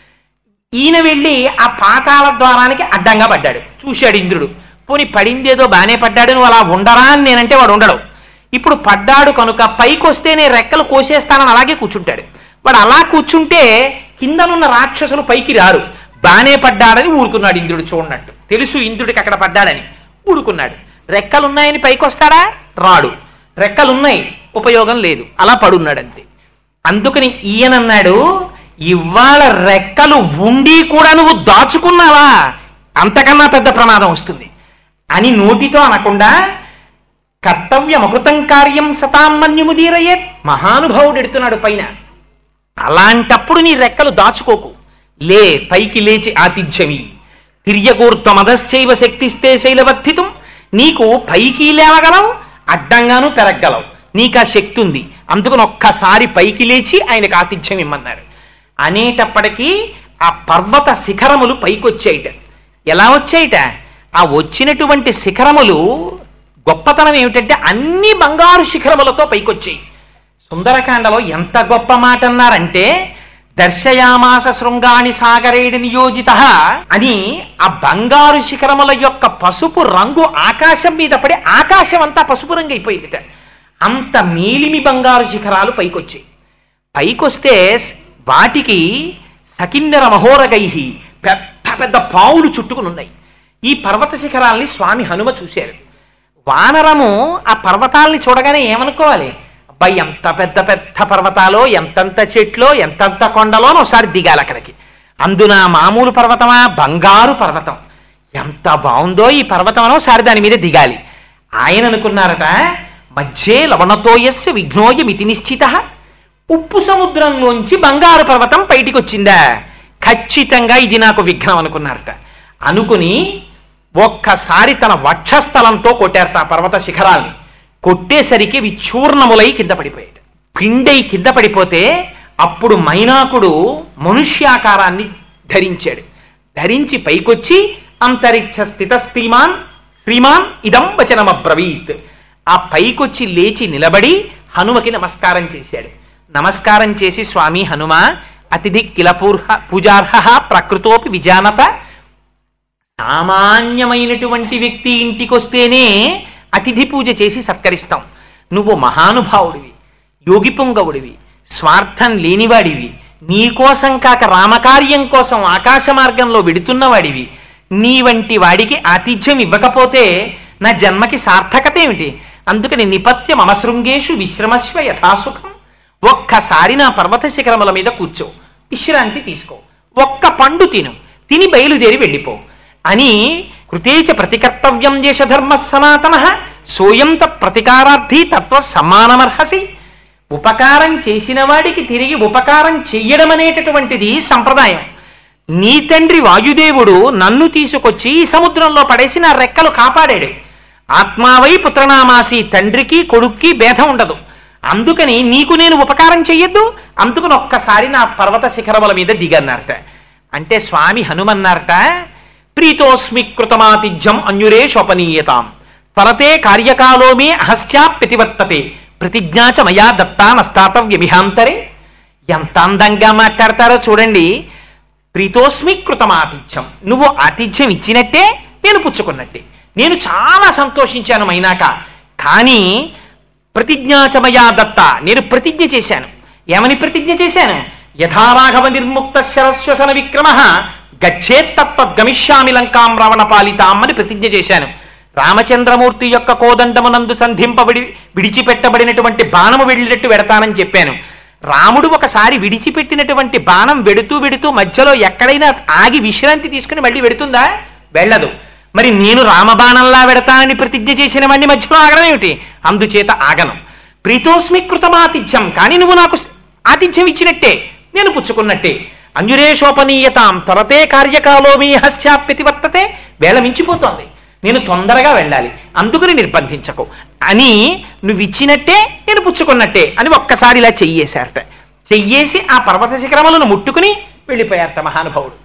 ఈయన వెళ్ళి ఆ పాతాళ ద్వారానికి అడ్డంగా పడ్డాడు చూశాడు ఇంద్రుడు పోని పడిందేదో బానే పడ్డాడు నువ్వు అలా ఉండరా అని నేనంటే వాడు ఉండడు ఇప్పుడు పడ్డాడు కనుక పైకి వస్తే నేను రెక్కలు కోసేస్తానని అలాగే కూర్చుంటాడు వాడు అలా కూర్చుంటే కిందనున్న రాక్షసులు పైకి రారు బానే పడ్డాడని ఊరుకున్నాడు ఇంద్రుడు చూడనట్టు తెలుసు ఇంద్రుడికి అక్కడ పడ్డాడని ఊరుకున్నాడు రెక్కలున్నాయని పైకి వస్తాడా రాడు రెక్కలున్నాయి ఉపయోగం లేదు అలా పడున్నాడు అంతే అందుకని ఈయనన్నాడు ఇవాళ రెక్కలు ఉండి కూడా నువ్వు దాచుకున్నావా అంతకన్నా పెద్ద ప్రమాదం వస్తుంది అని నోటితో అనకుండా కర్తవ్యం అకృతం కార్యం సతామన్యముదీరయ్యే మహానుభావుడు ఎడుతున్నాడు పైన అలాంటప్పుడు నీ రెక్కలు దాచుకోకు లే పైకి లేచి ఆతిథ్యమి తిర్యకూర్త్వమదశ్చైవ శక్తిస్తే శైలవర్ధితం నీకు పైకి లేవగలవు అడ్డంగాను పెరగలవు నీకు ఆ శక్తి ఉంది అందుకని ఒక్కసారి పైకి లేచి ఆయనకు ఆతిథ్యం ఇమ్మన్నారు అనేటప్పటికీ ఆ పర్వత శిఖరములు పైకి వచ్చాయిట ఎలా వచ్చాయిట ఆ వచ్చినటువంటి శిఖరములు గొప్పతనం ఏమిటంటే అన్ని బంగారు శిఖరములతో పైకొచ్చాయి సుందరకాండలో ఎంత గొప్ప మాట అన్నారంటే దర్శయామాస శృంగాణి సాగరేడి నియోజిత అని ఆ బంగారు శిఖరముల యొక్క పసుపు రంగు ఆకాశం మీద పడి ఆకాశం అంతా పసుపు రంగు అయిపోయిందిట అంత మేలిమి బంగారు శిఖరాలు పైకొచ్చాయి పైకొస్తే వాటికి సకిన్నర మహోరగైహి పెద్ద పెద్ద పావులు చుట్టుకుని ఉన్నాయి ఈ పర్వత శిఖరాల్ని స్వామి హనుమ చూశారు వానరము ఆ పర్వతాల్ని చూడగానే ఏమనుకోవాలి అబ్బాయి ఎంత పెద్ద పెద్ద పర్వతాలో ఎంతంత చెట్లో ఎంతంత కొండలో ఒకసారి దిగాలి అక్కడికి అందున మామూలు పర్వతమా బంగారు పర్వతం ఎంత బాగుందో ఈ పర్వతం అని ఒకసారి దాని మీద దిగాలి ఆయన అనుకున్నారట మధ్యే లవణతోయస్య విఘ్నోయమితి నిశ్చిత ఉప్పు సముద్రంలోంచి బంగారు పర్వతం బయటికి వచ్చిందా ఖచ్చితంగా ఇది నాకు విఘ్నం అనుకున్నారట అనుకుని ఒక్కసారి తన వక్షస్థలంతో కొట్టారట ఆ పర్వత శిఖరాల్ని కొట్టేసరికి విచూర్ణములై కింద పడిపోయాడు పిండై కింద పడిపోతే అప్పుడు మైనాకుడు మనుష్యాకారాన్ని ధరించాడు ధరించి పైకొచ్చి అంతరిక్ష స్థిత శ్రీమాన్ శ్రీమాన్ ఇదం వచనమబ్రవీత్ ఆ పైకొచ్చి లేచి నిలబడి హనుమకి నమస్కారం చేశాడు నమస్కారం చేసి స్వామి హనుమ అతిథి కిలపూర్హ పూజార్హ ప్రకృతోపి విజానత సామాన్యమైనటువంటి వ్యక్తి ఇంటికొస్తేనే అతిథి పూజ చేసి సత్కరిస్తాం నువ్వు మహానుభావుడివి యోగి పొంగవుడివి స్వార్థం లేనివాడివి నీ కోసం కాక రామకార్యం కోసం ఆకాశ మార్గంలో వెడుతున్నవాడివి నీ వంటి వాడికి ఆతిథ్యం ఇవ్వకపోతే నా జన్మకి సార్థకత ఏమిటి అందుకని నిపత్యం అమశృంగేషు విశ్రమస్వ యథాసుఖం ఒక్కసారి నా పర్వత శిఖరముల మీద కూర్చో విశ్రాంతి తీసుకో ఒక్క పండు తిను తిని బయలుదేరి వెళ్ళిపో అని కృతేచ ప్రతికర్తవ్యం దేశధర్మ సనాతన సోయం తత్ ప్రతికారార్థి తత్వ సమ్మానమర్హసి ఉపకారం చేసిన వాడికి తిరిగి ఉపకారం చెయ్యడం అనేటటువంటిది సంప్రదాయం నీ తండ్రి వాయుదేవుడు నన్ను తీసుకొచ్చి ఈ సముద్రంలో పడేసి నా రెక్కలు కాపాడాడు ఆత్మావై పుత్రనామాసి తండ్రికి కొడుక్కి భేదం ఉండదు అందుకని నీకు నేను ఉపకారం చెయ్యొద్దు అందుకని ఒక్కసారి నా పర్వత శిఖరముల మీద దిగన్నారట అంటే స్వామి హనుమన్నారట ప్రీతోస్మి కృతమాతిథ్యం అన్యురేషోపనీయతాం త్వరతే కార్యకాలో మే అహస్యా ప్రతివర్తతే ప్రతిజ్ఞా చ మయా దత్తా నస్తాతవ్యమిహాంతరే ఎంత అందంగా మాట్లాడతారో చూడండి ప్రీతోస్మి కృతమాతిథ్యం నువ్వు ఆతిథ్యం ఇచ్చినట్టే నేను పుచ్చుకున్నట్టే నేను చాలా సంతోషించాను మైనాక కానీ ప్రతిజ్ఞాచమయా దత్త నేను ప్రతిజ్ఞ చేశాను ఏమని ప్రతిజ్ఞ చేశాను యథారాఘవ నిర్ముక్త శరస్వసన విక్రమ గచ్చేత్తత్వ గమిష్యామి లంకాం రావణ పాలితాం అని ప్రతిజ్ఞ చేశాను రామచంద్రమూర్తి యొక్క కోదండమునందు సంధింపబడి విడిచిపెట్టబడినటువంటి బాణము వెళ్ళినట్టు వెడతానని చెప్పాను రాముడు ఒకసారి విడిచిపెట్టినటువంటి బాణం వెడుతూ వెడుతూ మధ్యలో ఎక్కడైనా ఆగి విశ్రాంతి తీసుకుని మళ్ళీ వెడుతుందా వెళ్ళదు మరి నేను రామబాణంలా వెడతానని ప్రతిజ్ఞ చేసిన వాడిని మధ్యలో ఆగడం ఏమిటి అందుచేత ఆగను ప్రీతోస్మి కృతమాతిథ్యం కానీ నువ్వు నాకు ఆతిథ్యం ఇచ్చినట్టే నేను పుచ్చుకున్నట్టే అంజురేషోపనీయతాం తరతే కార్యకాలో మీ హస్యాప్యతివర్తతే వేళ మించిపోతోంది నేను తొందరగా వెళ్ళాలి అందుకని నిర్బంధించకు అని నువ్వు ఇచ్చినట్టే నేను పుచ్చుకున్నట్టే అని ఒక్కసారి ఇలా చెయ్యేశారట చెయ్యేసి ఆ పర్వత శిఖరములను ముట్టుకుని వెళ్ళిపోయారట మహానుభావుడు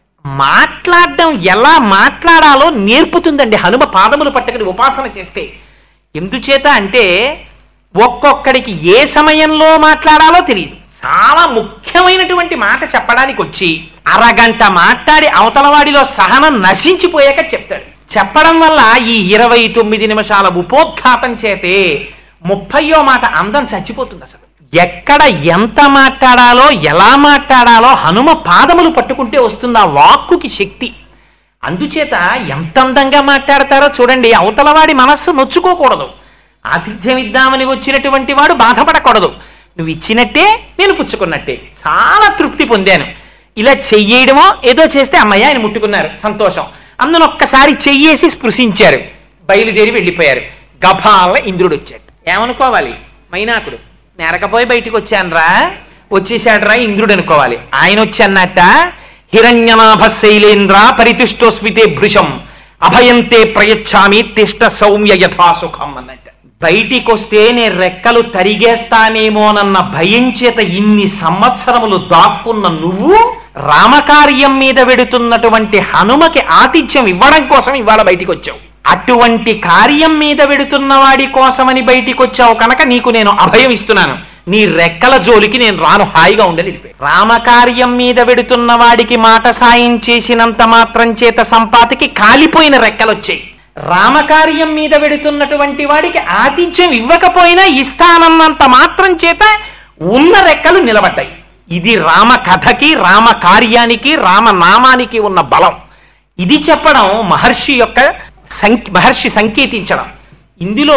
మాట్లాడడం ఎలా మాట్లాడాలో నేర్పుతుందండి హనుమ పాదములు పట్టుకుని ఉపాసన చేస్తే ఎందుచేత అంటే ఒక్కొక్కడికి ఏ సమయంలో మాట్లాడాలో తెలియదు చాలా ముఖ్యమైనటువంటి మాట చెప్పడానికి వచ్చి అరగంట మాట్లాడి అవతలవాడిలో సహనం నశించిపోయాక చెప్తాడు చెప్పడం వల్ల ఈ ఇరవై తొమ్మిది నిమిషాల ఉపోద్ఘాతం చేతే ముప్పయో మాట అందం చచ్చిపోతుంది అసలు ఎక్కడ ఎంత మాట్లాడాలో ఎలా మాట్లాడాలో హనుమ పాదములు పట్టుకుంటే వస్తుంది ఆ వాక్కుకి శక్తి అందుచేత ఎంత అందంగా మాట్లాడతారో చూడండి అవతలవాడి మనస్సు నొచ్చుకోకూడదు ఆతిథ్యం ఇద్దామని వచ్చినటువంటి వాడు బాధపడకూడదు నువ్వు ఇచ్చినట్టే నేను పుచ్చుకున్నట్టే చాలా తృప్తి పొందాను ఇలా చెయ్యడమో ఏదో చేస్తే అమ్మయ్య ఆయన ముట్టుకున్నారు సంతోషం అందులో ఒక్కసారి చెయ్యేసి స్పృశించారు బయలుదేరి వెళ్ళిపోయారు గభాల ఇంద్రుడు వచ్చాడు ఏమనుకోవాలి మైనాకుడు నేరకపోయి బయటికి వచ్చానరా వచ్చేసాడరా ఇంద్రుడు అనుకోవాలి ఆయన వచ్చన్నట్ట హిరణ్యనాభ శైలేంద్ర పరితుష్టోస్మితే భృశం అభయంతే ప్రయచ్చామి తిష్ట సౌమ్య యథాసుఖం అన్నట్ట బయటికి వస్తే నేను రెక్కలు తరిగేస్తానేమోనన్న భయం చేత ఇన్ని సంవత్సరములు దాక్కున్న నువ్వు రామకార్యం మీద వెడుతున్నటువంటి హనుమకి ఆతిథ్యం ఇవ్వడం కోసం ఇవాళ బయటికి వచ్చావు అటువంటి కార్యం మీద వెడుతున్న వాడి కోసమని బయటికి వచ్చావు కనుక నీకు నేను అభయం ఇస్తున్నాను నీ రెక్కల జోలికి నేను రాను హాయిగా ఉండని వెళ్ళిపోయి రామకార్యం మీద వెడుతున్న వాడికి మాట సాయం చేసినంత మాత్రం చేత సంపాతికి కాలిపోయిన రెక్కలు వచ్చాయి రామకార్యం మీద వెడుతున్నటువంటి వాడికి ఆతిథ్యం ఇవ్వకపోయినా ఇస్తానన్నంత మాత్రం చేత ఉన్న రెక్కలు నిలబడ్డాయి ఇది రామ కథకి రామ కార్యానికి రామనామానికి ఉన్న బలం ఇది చెప్పడం మహర్షి యొక్క సంక్ మహర్షి సంకేతించడం ఇందులో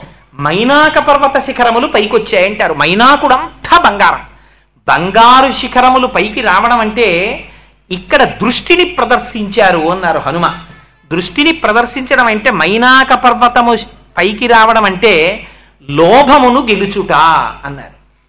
మైనాక పర్వత శిఖరములు పైకొచ్చాయంటారు మైనాకుడంతా బంగారం బంగారు శిఖరములు పైకి రావడం అంటే ఇక్కడ దృష్టిని ప్రదర్శించారు అన్నారు హనుమ దృష్టిని ప్రదర్శించడం అంటే మైనాక పర్వతము పైకి రావడం అంటే లోభమును గెలుచుట అన్నారు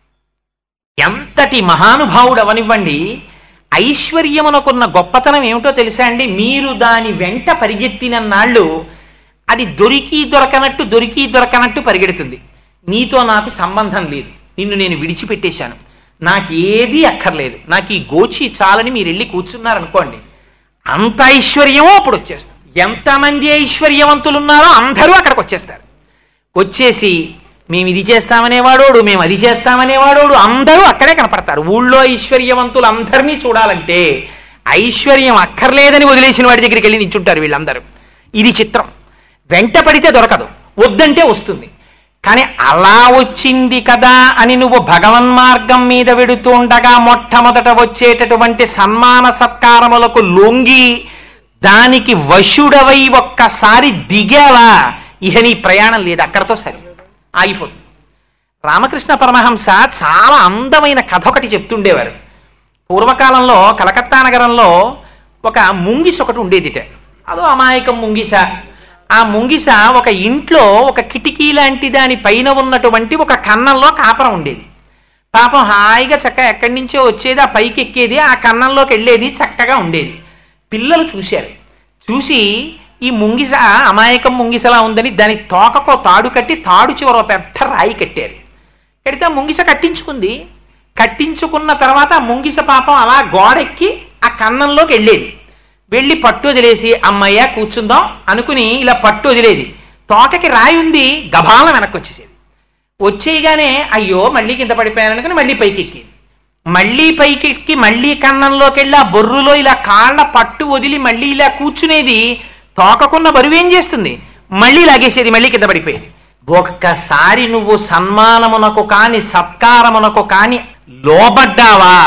ఎంతటి మహానుభావుడు అవనివ్వండి ఐశ్వర్యమునకున్న గొప్పతనం ఏమిటో తెలుసా అండి మీరు దాని వెంట పరిగెత్తిన నాళ్ళు అది దొరికి దొరకనట్టు దొరికి దొరకనట్టు పరిగెడుతుంది నీతో నాకు సంబంధం లేదు నిన్ను నేను విడిచిపెట్టేశాను నాకు ఏదీ అక్కర్లేదు నాకు ఈ గోచి చాలని మీరు వెళ్ళి కూర్చున్నారనుకోండి అంత ఐశ్వర్యమో అప్పుడు వచ్చేస్తుంది ఎంతమంది ఐశ్వర్యవంతులు ఉన్నారో అందరూ అక్కడికి వచ్చేస్తారు వచ్చేసి మేము ఇది చేస్తామనేవాడోడు మేము అది చేస్తామనేవాడోడు అందరూ అక్కడే కనపడతారు ఊళ్ళో ఐశ్వర్యవంతులు అందరినీ చూడాలంటే ఐశ్వర్యం అక్కర్లేదని వదిలేసిన వాడి దగ్గరికి వెళ్ళి నించుంటారు వీళ్ళందరూ ఇది చిత్రం వెంట పడితే దొరకదు వద్దంటే వస్తుంది కానీ అలా వచ్చింది కదా అని నువ్వు భగవన్ మార్గం మీద వెడుతూ ఉండగా మొట్టమొదట వచ్చేటటువంటి సన్మాన సత్కారములకు లొంగి దానికి వశుడవై ఒక్కసారి దిగావా ఇహ నీ ప్రయాణం లేదు అక్కడతో సరి ఆగిపోతుంది రామకృష్ణ పరమహంస చాలా అందమైన కథ ఒకటి చెప్తుండేవారు పూర్వకాలంలో కలకత్తా నగరంలో ఒక ముంగిస ఒకటి ఉండేదిట అదో అమాయకం ముంగిస ఆ ముంగిస ఒక ఇంట్లో ఒక కిటికీ లాంటి దాని పైన ఉన్నటువంటి ఒక కన్నంలో కాపరం ఉండేది పాపం హాయిగా చక్కగా ఎక్కడి నుంచో వచ్చేది ఆ పైకి ఎక్కేది ఆ కన్నంలోకి వెళ్ళేది చక్కగా ఉండేది పిల్లలు చూశారు చూసి ఈ ముంగిస అమాయకం ముంగిసలా ఉందని దాని తోకకో తాడు కట్టి తాడు చివర ఒక పెద్ద రాయి కట్టారు కడితే ఆ ముంగిస కట్టించుకుంది కట్టించుకున్న తర్వాత ఆ ముంగిస పాపం అలా గోడెక్కి ఆ కన్నంలోకి వెళ్ళేది వెళ్ళి పట్టు వదిలేసి అమ్మయ్య కూర్చుందాం అనుకుని ఇలా పట్టు వదిలేది తోకకి రాయి ఉంది గభాలం వెనక్కి వచ్చేసేది వచ్చేయగానే అయ్యో మళ్ళీ కింద పడిపోయాను అనుకుని మళ్ళీ పైకి ఎక్కేది మళ్ళీ పైకి ఎక్కి మళ్ళీ కన్నంలోకి వెళ్ళి ఆ బొర్రులో ఇలా కాళ్ళ పట్టు వదిలి మళ్ళీ ఇలా కూర్చునేది తోకకున్న బరువు ఏం చేస్తుంది మళ్ళీ లాగేసేది మళ్ళీ కింద పడిపోయేది ఒక్కసారి నువ్వు సన్మానమునకు కాని సత్కారమునకు కాని లోబడ్డావా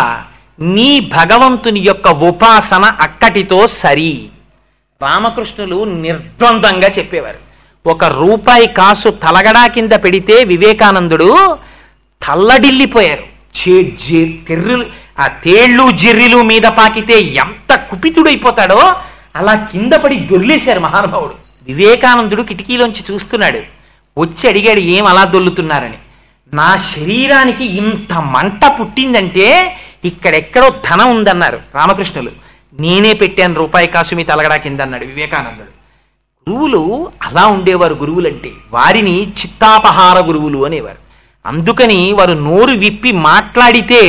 నీ భగవంతుని యొక్క ఉపాసన అక్కటితో సరి రామకృష్ణులు నిర్ద్వందంగా చెప్పేవారు ఒక రూపాయి కాసు తలగడా కింద పెడితే వివేకానందుడు తల్లడిల్లిపోయారు చే- జె- తెర్రులు ఆ తేళ్లు జిర్రిలు మీద పాకితే ఎంత కుపితుడైపోతాడో అలా కింద పడి దొర్లేశారు మహానుభావుడు వివేకానందుడు కిటికీలోంచి చూస్తున్నాడు వచ్చి అడిగాడు ఏం అలా దొల్లుతున్నారని నా శరీరానికి ఇంత మంట పుట్టిందంటే ఇక్కడెక్కడో ధనం ఉందన్నారు రామకృష్ణులు నేనే పెట్టాను రూపాయి కాసు మీ తలగడా కింద అన్నాడు వివేకానందుడు గురువులు అలా ఉండేవారు గురువులంటే వారిని చిత్తాపహార గురువులు అనేవారు అందుకని వారు నోరు విప్పి మాట్లాడితే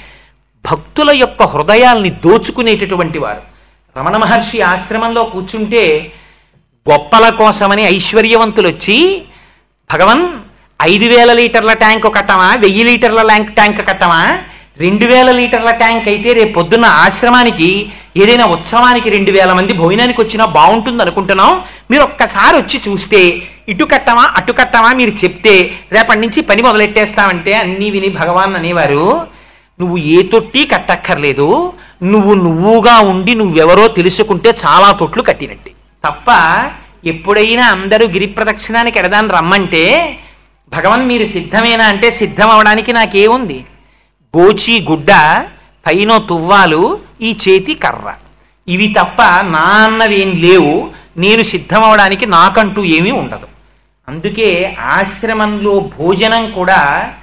భక్తుల యొక్క హృదయాల్ని దోచుకునేటటువంటి వారు రమణ మహర్షి ఆశ్రమంలో కూర్చుంటే గొప్పల కోసమని ఐశ్వర్యవంతులు వచ్చి భగవన్ ఐదు వేల లీటర్ల ట్యాంక్ కట్టమా వెయ్యి లీటర్ల ల్యాంక్ ట్యాంక్ కట్టమా రెండు వేల లీటర్ల ట్యాంక్ అయితే రేపు పొద్దున్న ఆశ్రమానికి ఏదైనా ఉత్సవానికి రెండు వేల మంది భోజనానికి వచ్చినా బాగుంటుంది అనుకుంటున్నాం మీరు ఒక్కసారి వచ్చి చూస్తే ఇటు కట్టమా అటు కట్టమా మీరు చెప్తే రేపటి నుంచి పని మొదలెట్టేస్తామంటే అన్నీ విని భగవాన్ అనేవారు నువ్వు ఏ తొట్టి కట్టక్కర్లేదు నువ్వు నువ్వుగా ఉండి నువ్వెవరో తెలుసుకుంటే చాలా తొట్లు కట్టినట్టే తప్ప ఎప్పుడైనా అందరూ గిరి ప్రదక్షిణానికి ఎడదాన్ని రమ్మంటే భగవన్ మీరు సిద్ధమేనా అంటే సిద్ధం అవడానికి నాకేముంది గోచి గుడ్డ పైన తువ్వాలు ఈ చేతి కర్ర ఇవి తప్ప నా అన్నవి ఏం లేవు నేను సిద్ధమవడానికి నాకంటూ ఏమీ ఉండదు అందుకే ఆశ్రమంలో భోజనం కూడా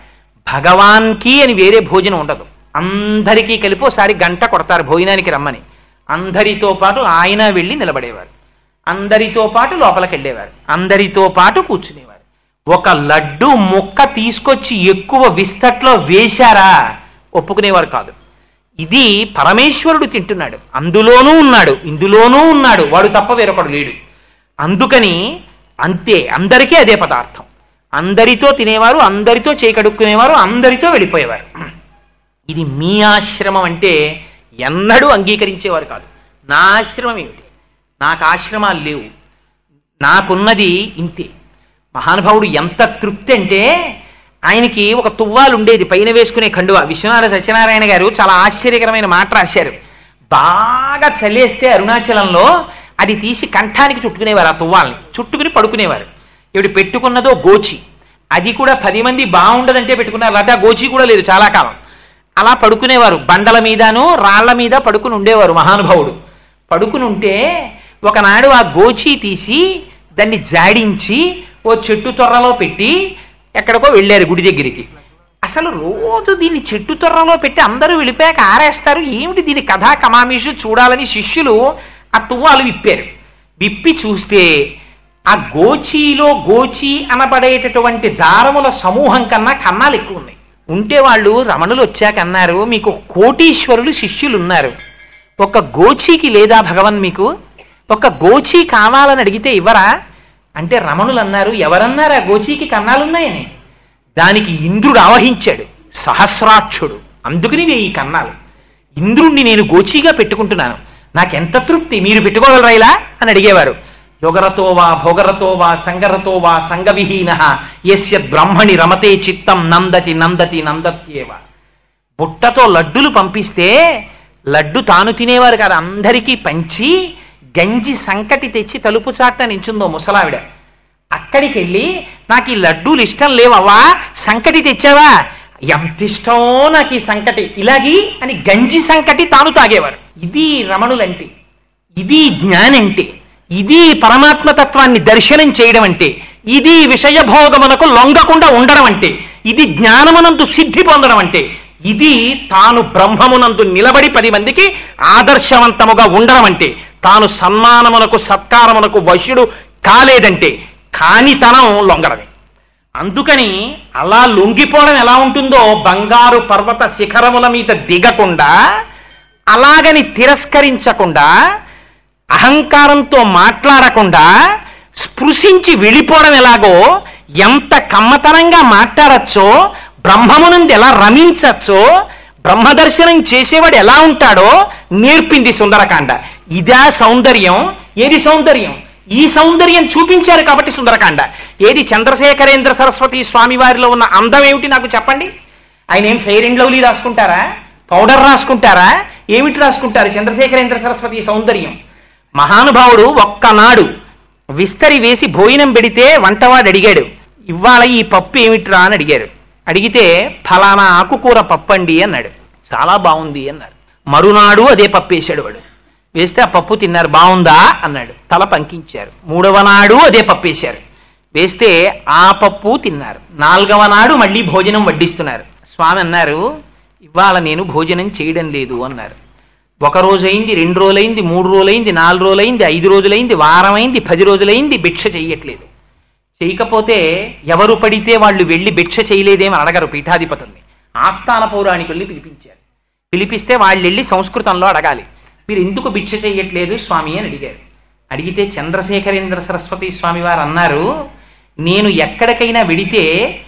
భగవాన్కి అని వేరే భోజనం ఉండదు అందరికీ కలిపి ఒకసారి గంట కొడతారు భోజనానికి రమ్మని అందరితో పాటు ఆయన వెళ్ళి నిలబడేవారు అందరితో పాటు లోపలికి వెళ్ళేవారు అందరితో పాటు కూర్చునేవారు ఒక లడ్డు ముక్క తీసుకొచ్చి ఎక్కువ విస్తట్లో వేశారా ఒప్పుకునేవారు కాదు ఇది పరమేశ్వరుడు తింటున్నాడు అందులోనూ ఉన్నాడు ఇందులోనూ ఉన్నాడు వాడు తప్ప వేరొకడు లేడు అందుకని అంతే అందరికీ అదే పదార్థం అందరితో తినేవారు అందరితో చేకడుక్కునేవారు అందరితో వెళ్ళిపోయేవారు ఇది మీ ఆశ్రమం అంటే ఎన్నడూ అంగీకరించేవారు కాదు నా ఆశ్రమం ఏమిటి నాకు ఆశ్రమాలు లేవు నాకున్నది ఇంతే మహానుభావుడు ఎంత తృప్తి అంటే ఆయనకి ఒక తువ్వాలు ఉండేది పైన వేసుకునే కండువ విశ్వనాథ సత్యనారాయణ గారు చాలా ఆశ్చర్యకరమైన మాట రాశారు బాగా చల్లేస్తే అరుణాచలంలో అది తీసి కంఠానికి చుట్టుకునేవారు ఆ తువ్వాల్ని చుట్టుకుని పడుకునేవారు ఇవిడు పెట్టుకున్నదో గోచి అది కూడా పది మంది బాగుండదంటే పెట్టుకున్నారు లేదా గోచి కూడా లేదు చాలా కాలం అలా పడుకునేవారు బండల మీదను రాళ్ల మీద పడుకుని ఉండేవారు మహానుభావుడు పడుకుని ఉంటే ఒకనాడు ఆ గోచి తీసి దాన్ని జాడించి ఓ చెట్టు తొర్రలో పెట్టి ఎక్కడికో వెళ్ళారు గుడి దగ్గరికి అసలు రోజు దీన్ని చెట్టు తొర్రలో పెట్టి అందరూ వెళ్ళిపోయాక ఆరేస్తారు ఏమిటి దీని కథా కమామిషు చూడాలని శిష్యులు ఆ తువ్వాలు విప్పారు విప్పి చూస్తే ఆ గోచీలో గోచి అనబడేటటువంటి దారముల సమూహం కన్నా కన్నాలు ఎక్కువ ఉన్నాయి ఉంటే వాళ్ళు రమణులు వచ్చాక అన్నారు మీకు కోటీశ్వరులు శిష్యులు ఉన్నారు ఒక గోచీకి లేదా భగవన్ మీకు ఒక గోచీ కావాలని అడిగితే ఇవ్వరా అంటే రమణులు అన్నారు ఎవరన్నారు ఆ గోచీకి కన్నాలున్నాయని దానికి ఇంద్రుడు ఆవహించాడు సహస్రాక్షుడు అందుకని నేను ఈ కన్నాలు ఇంద్రుణ్ణి నేను గోచీగా పెట్టుకుంటున్నాను నాకెంత తృప్తి మీరు పెట్టుకోగలరా ఇలా అని అడిగేవారు యోగరతో వా భోగరతో వా సంగరతో వా సంగవిహీన యస్య బ్రహ్మణి రమతే చిత్తం నందతి నందతి నందత్యేవ బుట్టతో లడ్డులు పంపిస్తే లడ్డు తాను తినేవారు కాదు అందరికీ పంచి గంజి సంకటి తెచ్చి తలుపు చాట్న నించుందో ముసలావిడ అక్కడికి వెళ్ళి నాకు ఈ లడ్డూలు ఇష్టం లేవవ్వా సంకటి తెచ్చావా ఎంత ఇష్టమో నాకు ఈ సంకటి ఇలాగి అని గంజి సంకటి తాను తాగేవారు ఇది రమణులంటే ఇది జ్ఞానంటే ఇది పరమాత్మ తత్వాన్ని దర్శనం చేయడం అంటే ఇది విషయభోగమునకు లొంగకుండా ఉండడం అంటే ఇది జ్ఞానమునందు సిద్ధి పొందడం అంటే ఇది తాను బ్రహ్మమునందు నిలబడి పది మందికి ఆదర్శవంతముగా ఉండడం అంటే తాను సన్మానమునకు సత్కారమునకు వశుడు కాలేదంటే కానితనం లొంగడమే అందుకని అలా లొంగిపోవడం ఎలా ఉంటుందో బంగారు పర్వత శిఖరముల మీద దిగకుండా అలాగని తిరస్కరించకుండా అహంకారంతో మాట్లాడకుండా స్పృశించి వెళ్ళిపోవడం ఎలాగో ఎంత కమ్మతనంగా మాట్లాడచ్చో బ్రహ్మమునందు ఎలా రమించచ్చో బ్రహ్మదర్శనం చేసేవాడు ఎలా ఉంటాడో నేర్పింది సుందరకాండ ఇదా సౌందర్యం ఏది సౌందర్యం ఈ సౌందర్యం చూపించారు కాబట్టి సుందరకాండ ఏది చంద్రశేఖరేంద్ర సరస్వతి స్వామి వారిలో ఉన్న అందం ఏమిటి నాకు చెప్పండి ఆయన ఏం ఫెయిర్ అండ్ లవ్లీ రాసుకుంటారా పౌడర్ రాసుకుంటారా ఏమిటి రాసుకుంటారు చంద్రశేఖరేంద్ర సరస్వతి సౌందర్యం మహానుభావుడు ఒక్కనాడు విస్తరి వేసి భోజనం పెడితే వంటవాడు అడిగాడు ఇవాళ ఈ పప్పు ఏమిట్రా అని అడిగారు అడిగితే ఫలానా ఆకుకూర పప్పు అండి అన్నాడు చాలా బాగుంది అన్నాడు మరునాడు అదే పప్పు వేసాడు వాడు వేస్తే ఆ పప్పు తిన్నారు బాగుందా అన్నాడు తల పంకించారు మూడవ నాడు అదే పప్పు వేశారు వేస్తే ఆ పప్పు తిన్నారు నాలుగవ నాడు మళ్ళీ భోజనం వడ్డిస్తున్నారు స్వామి అన్నారు ఇవాళ నేను భోజనం చేయడం లేదు అన్నారు ఒక రోజైంది రెండు రోజులైంది మూడు రోజులైంది నాలుగు రోజులైంది ఐదు రోజులైంది వారమైంది పది రోజులైంది భిక్ష చెయ్యట్లేదు చేయకపోతే ఎవరు పడితే వాళ్ళు వెళ్ళి భిక్ష చేయలేదేమని అడగరు పీఠాధిపతుల్ని ఆస్థాన పౌరాణికుల్ని పిలిపించారు పిలిపిస్తే వాళ్ళు వెళ్ళి సంస్కృతంలో అడగాలి మీరు ఎందుకు భిక్ష చెయ్యట్లేదు స్వామి అని అడిగారు అడిగితే చంద్రశేఖరేంద్ర సరస్వతి స్వామి వారు అన్నారు నేను ఎక్కడికైనా వెడితే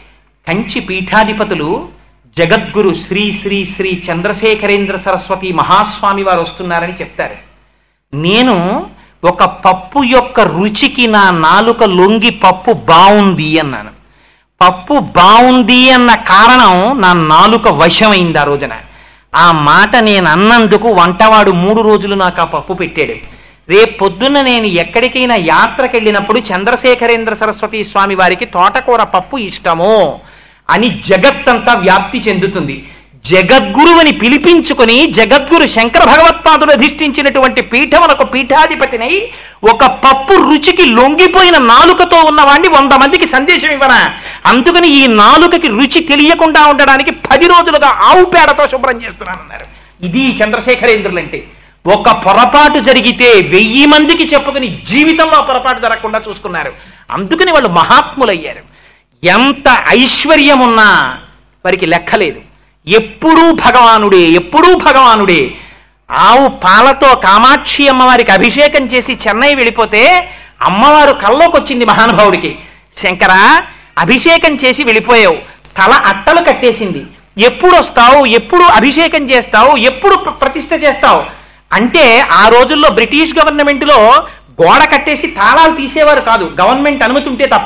కంచి పీఠాధిపతులు జగద్గురు శ్రీ శ్రీ శ్రీ చంద్రశేఖరేంద్ర సరస్వతి మహాస్వామి వారు వస్తున్నారని చెప్తారు నేను ఒక పప్పు యొక్క రుచికి నా నాలుక లొంగి పప్పు బాగుంది అన్నాను పప్పు బాగుంది అన్న కారణం నా నాలుక వశమైంది ఆ రోజున ఆ మాట నేను అన్నందుకు వంటవాడు మూడు రోజులు నాకు ఆ పప్పు పెట్టాడు రేపు పొద్దున్న నేను ఎక్కడికైనా యాత్రకు వెళ్ళినప్పుడు చంద్రశేఖరేంద్ర సరస్వతి స్వామి వారికి తోటకూర పప్పు ఇష్టమో అని జగత్తంతా వ్యాప్తి చెందుతుంది జగద్గురువని పిలిపించుకుని జగద్గురు శంకర భగవత్పాదులు అధిష్ఠించినటువంటి పీఠములకు పీఠాధిపతినై ఒక పప్పు రుచికి లొంగిపోయిన నాలుకతో ఉన్నవాణ్ణి వంద మందికి సందేశం ఇవ్వనా అందుకని ఈ నాలుకకి రుచి తెలియకుండా ఉండడానికి పది రోజులుగా ఆవు పేడతో శుభ్రం చేస్తున్నానన్నారు ఇది చంద్రశేఖరేంద్రులంటే ఒక పొరపాటు జరిగితే వెయ్యి మందికి చెప్పుకుని జీవితంలో ఆ పొరపాటు జరగకుండా చూసుకున్నారు అందుకని వాళ్ళు మహాత్ములయ్యారు ఎంత ఐశ్వర్యం ఉన్నా వారికి లెక్కలేదు ఎప్పుడూ భగవానుడే ఎప్పుడూ భగవానుడే ఆవు పాలతో కామాక్షి అమ్మవారికి అభిషేకం చేసి చెన్నై వెళ్ళిపోతే అమ్మవారు కల్లోకి వచ్చింది మహానుభావుడికి శంకర అభిషేకం చేసి వెళ్ళిపోయావు తల అట్టలు కట్టేసింది ఎప్పుడు వస్తావు ఎప్పుడు అభిషేకం చేస్తావు ఎప్పుడు ప్ర- ప్రతిష్ఠ చేస్తావు అంటే ఆ రోజుల్లో బ్రిటిష్ గవర్నమెంట్లో గోడ కట్టేసి తాళాలు తీసేవారు కాదు గవర్నమెంట్ అనుమతి ఉంటే తప్ప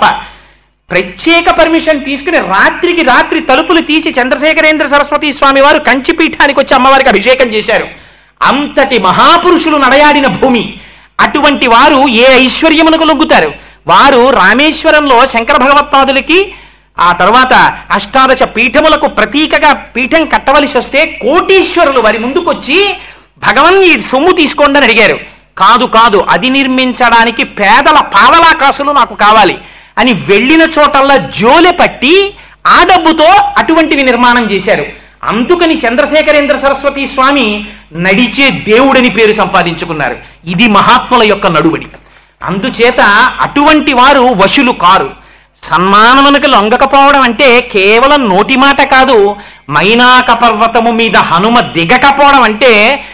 ప్రత్యేక పర్మిషన్ తీసుకుని రాత్రికి రాత్రి తలుపులు తీసి చంద్రశేఖరేంద్ర సరస్వతి స్వామి వారు కంచిపీఠానికి వచ్చి అమ్మవారికి అభిషేకం చేశారు అంతటి మహాపురుషులు నడయాడిన భూమి అటువంటి వారు ఏ ఐశ్వర్యమునకు లొంగుతారు వారు రామేశ్వరంలో శంకర భగవత్పాదులకి ఆ తర్వాత అష్టాదశ పీఠములకు ప్రతీకగా పీఠం కట్టవలసి వస్తే కోటీశ్వరులు వారి ముందుకొచ్చి భగవన్ ఈ సొమ్ము తీసుకోండి అని అడిగారు కాదు కాదు అది నిర్మించడానికి పేదల పావలా కాసులు నాకు కావాలి అని వెళ్ళిన చోటల్లా జోలె పట్టి ఆ డబ్బుతో అటువంటివి నిర్మాణం చేశారు అందుకని చంద్రశేఖరేంద్ర సరస్వతి స్వామి నడిచే దేవుడని పేరు సంపాదించుకున్నారు ఇది మహాత్ముల యొక్క నడువడి అందుచేత అటువంటి వారు వశులు కారు సన్మానమునకు లొంగకపోవడం అంటే కేవలం నోటి మాట కాదు మైనాక పర్వతము మీద హనుమ దిగకపోవడం అంటే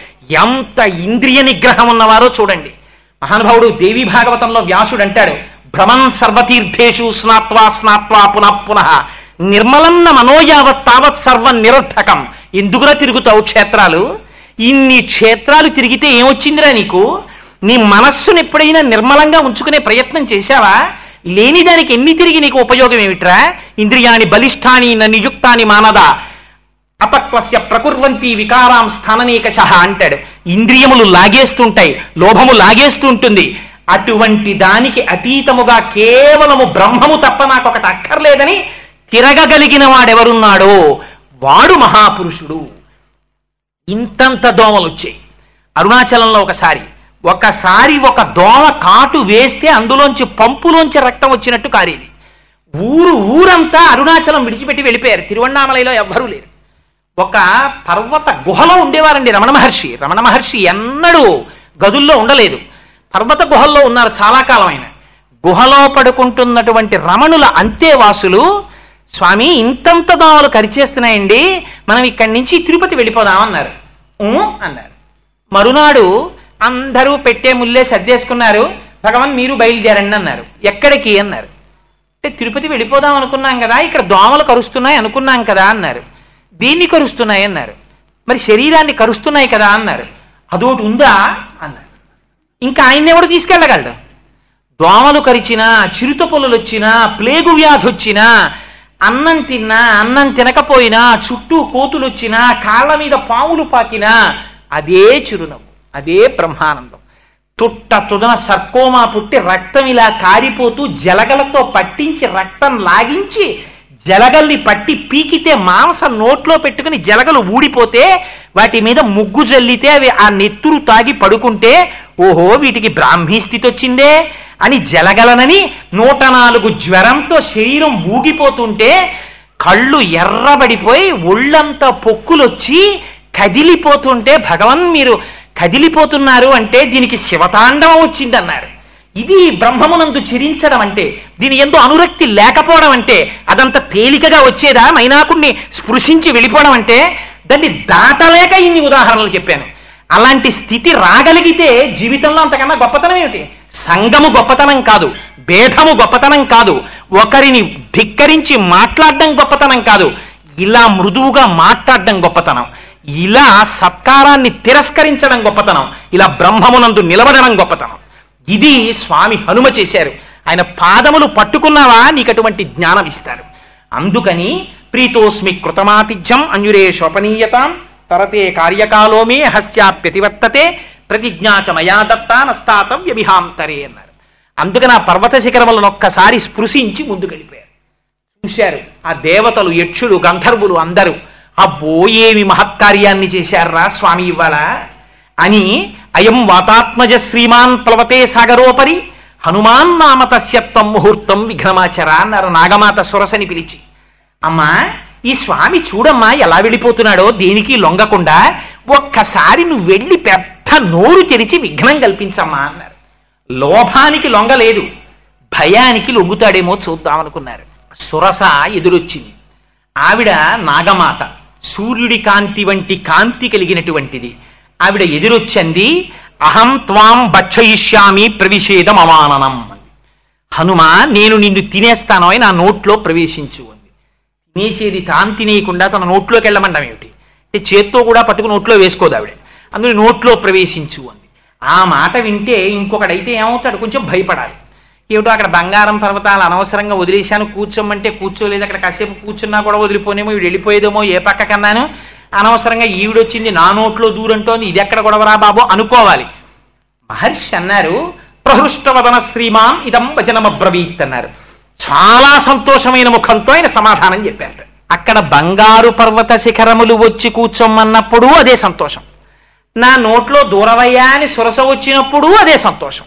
ఎంత ఇంద్రియ నిగ్రహం ఉన్నవారో చూడండి మహానుభావుడు దేవి భాగవతంలో వ్యాసుడు అంటాడు భ్రమన్ సర్వతీర్థేషు స్నాత్వా స్నాత్వా పునః పునః నిర్మలన్న మనోయావత్ తావత్ సర్వం నిరర్థకం ఎందుకురా తిరుగుతావు క్షేత్రాలు ఇన్ని క్షేత్రాలు తిరిగితే ఏమొచ్చిందిరా నీకు నీ మనస్సును ఎప్పుడైనా నిర్మలంగా ఉంచుకునే ప్రయత్నం చేశావా లేని దానికి ఎన్ని తిరిగి నీకు ఉపయోగం ఏమిట్రా ఇంద్రియాని బలిష్టాని నియుక్తాని మానద అపక్వస్య ప్రకుర్వంతి వికారాం స్థాననేకశ అంటాడు ఇంద్రియములు లాగేస్తుంటాయి లోభము లాగేస్తుంటుంది అటువంటి దానికి అతీతముగా కేవలము బ్రహ్మము తప్ప నాకు ఒకటి అక్కర్లేదని తిరగగలిగిన వాడెవరున్నాడో వాడు మహాపురుషుడు ఇంతంత దోమలు వచ్చాయి అరుణాచలంలో ఒకసారి ఒకసారి ఒక దోమ కాటు వేస్తే అందులోంచి పంపులోంచి రక్తం వచ్చినట్టు కారేది ఊరు ఊరంతా అరుణాచలం విడిచిపెట్టి వెళ్ళిపోయారు తిరువണ്ണామలలో ఎవ్వరూ లేరు ఒక పర్వత గుహలో ఉండేవారండి రమణ మహర్షి రమణ మహర్షి ఎన్నడూ గదుల్లో ఉండలేదు పర్వత గుహల్లో ఉన్నారు చాలా కాలం ఆయన గుహలో పడుకుంటున్నటువంటి రమణుల అంతేవాసులు స్వామి ఇంతంత దోమలు కరిచేస్తున్నాయండి మనం ఇక్కడి నుంచి తిరుపతి వెళ్ళిపోదామన్నారు "ఊ" అన్నారు మరునాడు అందరూ పెట్టే ముల్లే సర్దేసుకున్నారు భగవాన్ మీరు బయలుదేరండి అన్నారు ఎక్కడికి అన్నారు అంటే తిరుపతి వెళ్ళిపోదాం అనుకున్నాం కదా ఇక్కడ దోమలు కరుస్తున్నాయి అనుకున్నాం కదా అన్నారు దీన్ని కరుస్తున్నాయి అన్నారు మరి శరీరాన్ని కరుస్తున్నాయి కదా అన్నారు అదొకటి ఉందా అన్నారు ఇంకా ఆయన్ని ఎవడు తీసుకెళ్ళగలడు దోమలు కరిచినా చిరుత పొలలు వచ్చినా ప్లేగు వ్యాధి వచ్చినా అన్నం తిన్నా అన్నం తినకపోయినా చుట్టూ కోతులు వచ్చినా కాళ్ళ మీద పాములు పాకినా అదే చిరునవ్వు అదే బ్రహ్మానందం తుట్ట తుదన సర్కోమా పుట్టి రక్తం ఇలా కారిపోతూ జలగలతో పట్టించి రక్తం లాగించి జలగల్ని పట్టి పీకితే మాంసం నోట్లో పెట్టుకుని జలగలు ఊడిపోతే వాటి మీద ముగ్గు జల్లితే అవి ఆ నెత్తురు తాగి పడుకుంటే ఓహో వీటికి బ్రాహ్మీ స్థితి వచ్చిందే అని జలగలనని నూట నాలుగు జ్వరంతో శరీరం ఊగిపోతుంటే కళ్ళు ఎర్రబడిపోయి ఒళ్ళంతా పొక్కులొచ్చి కదిలిపోతుంటే భగవన్ మీరు కదిలిపోతున్నారు అంటే దీనికి శివతాండవం వచ్చిందన్నారు ఇది బ్రహ్మమునందు చిరించడం అంటే దీని ఎందు అనురక్తి లేకపోవడం అంటే అదంత తేలికగా వచ్చేదా మైనాకుణ్ణి స్పృశించి వెళ్ళిపోవడం అంటే దాన్ని దాటలేక ఇన్ని ఉదాహరణలు చెప్పాను అలాంటి స్థితి రాగలిగితే జీవితంలో అంతకన్నా గొప్పతనం ఏమిటి సంగము గొప్పతనం కాదు భేదము గొప్పతనం కాదు ఒకరిని ధిక్కరించి మాట్లాడడం గొప్పతనం కాదు ఇలా మృదువుగా మాట్లాడడం గొప్పతనం ఇలా సత్కారాన్ని తిరస్కరించడం గొప్పతనం ఇలా బ్రహ్మమునందు నిలబడడం గొప్పతనం ఇది స్వామి హనుమ చేశారు ఆయన పాదములు పట్టుకున్నావా నీకు అటువంటి జ్ఞానం ఇస్తారు అందుకని ప్రీతోస్మి కృతమాతిథ్యం అన్యురే శోపనీయతాం తరతే కార్యకాలోమే హస్యాప్యతివర్తతే ప్రతిజ్ఞాచ మయా దత్తా నస్తాతం వ్యభిహాంతరే అన్నారు అందుకని ఆ పర్వత శిఖరములను ఒక్కసారి స్పృశించి ముందుకెళ్ళిపోయారు చూశారు ఆ దేవతలు యక్షులు గంధర్వులు అందరూ అబ్బో ఏమి మహత్కార్యాన్ని చేశారా స్వామి ఇవాళ అని అయం వాతాత్మజ శ్రీమాన్ ప్లవతే సాగరోపరి హనుమాన్ నామ తస్యత్వం ముహూర్తం విఘ్నమాచర అన్నారు నాగమాత సురసని పిలిచి అమ్మా ఈ స్వామి చూడమ్మా ఎలా వెళ్ళిపోతున్నాడో దేనికి లొంగకుండా ఒక్కసారి నువ్వు వెళ్ళి పెద్ద నోరు తెరిచి విఘ్నం కల్పించమ్మా అన్నారు లోభానికి లొంగలేదు భయానికి లొంగుతాడేమో చూద్దామనుకున్నారు సురస ఎదురొచ్చింది ఆవిడ నాగమాత సూర్యుడి కాంతి వంటి కాంతి కలిగినటువంటిది ఆవిడ ఎదురొచ్చింది అహం త్వాం భక్షయిష్యామి ప్రవిషేదం అమాననం హనుమ నేను నిన్ను తినేస్తాను అని నా నోట్లో ప్రవేశించు అంది తినేసేది తాను తినేయకుండా తన నోట్లోకి వెళ్ళమండం ఏమిటి అంటే చేత్తో కూడా పట్టుకుని నోట్లో వేసుకోదు ఆవిడ అందులో నోట్లో ప్రవేశించు అంది ఆ మాట వింటే ఇంకొకడైతే ఏమవుతాడు కొంచెం భయపడాలి ఏమిటో అక్కడ బంగారం పర్వతాలు అనవసరంగా వదిలేశాను కూర్చోమంటే కూర్చోలేదు అక్కడ కాసేపు కూర్చున్నా కూడా వదిలిపోనేమో వీడు వెళ్ళిపోయేదేమో ఏ పక్క కన్నాను అనవసరంగా ఈవిడొచ్చింది నా నోట్లో దూరంటోంది ఇది ఎక్కడ గొడవరా బాబు అనుకోవాలి మహర్షి అన్నారు ప్రహృష్టవదన శ్రీమాన్ ఇదం వచనమబ్రవీత్ అన్నారు చాలా సంతోషమైన ముఖంతో ఆయన సమాధానం చెప్పారు అక్కడ బంగారు పర్వత శిఖరములు వచ్చి కూర్చోమన్నప్పుడు అదే సంతోషం నా నోట్లో దూరవయ్యా అని సురస వచ్చినప్పుడు అదే సంతోషం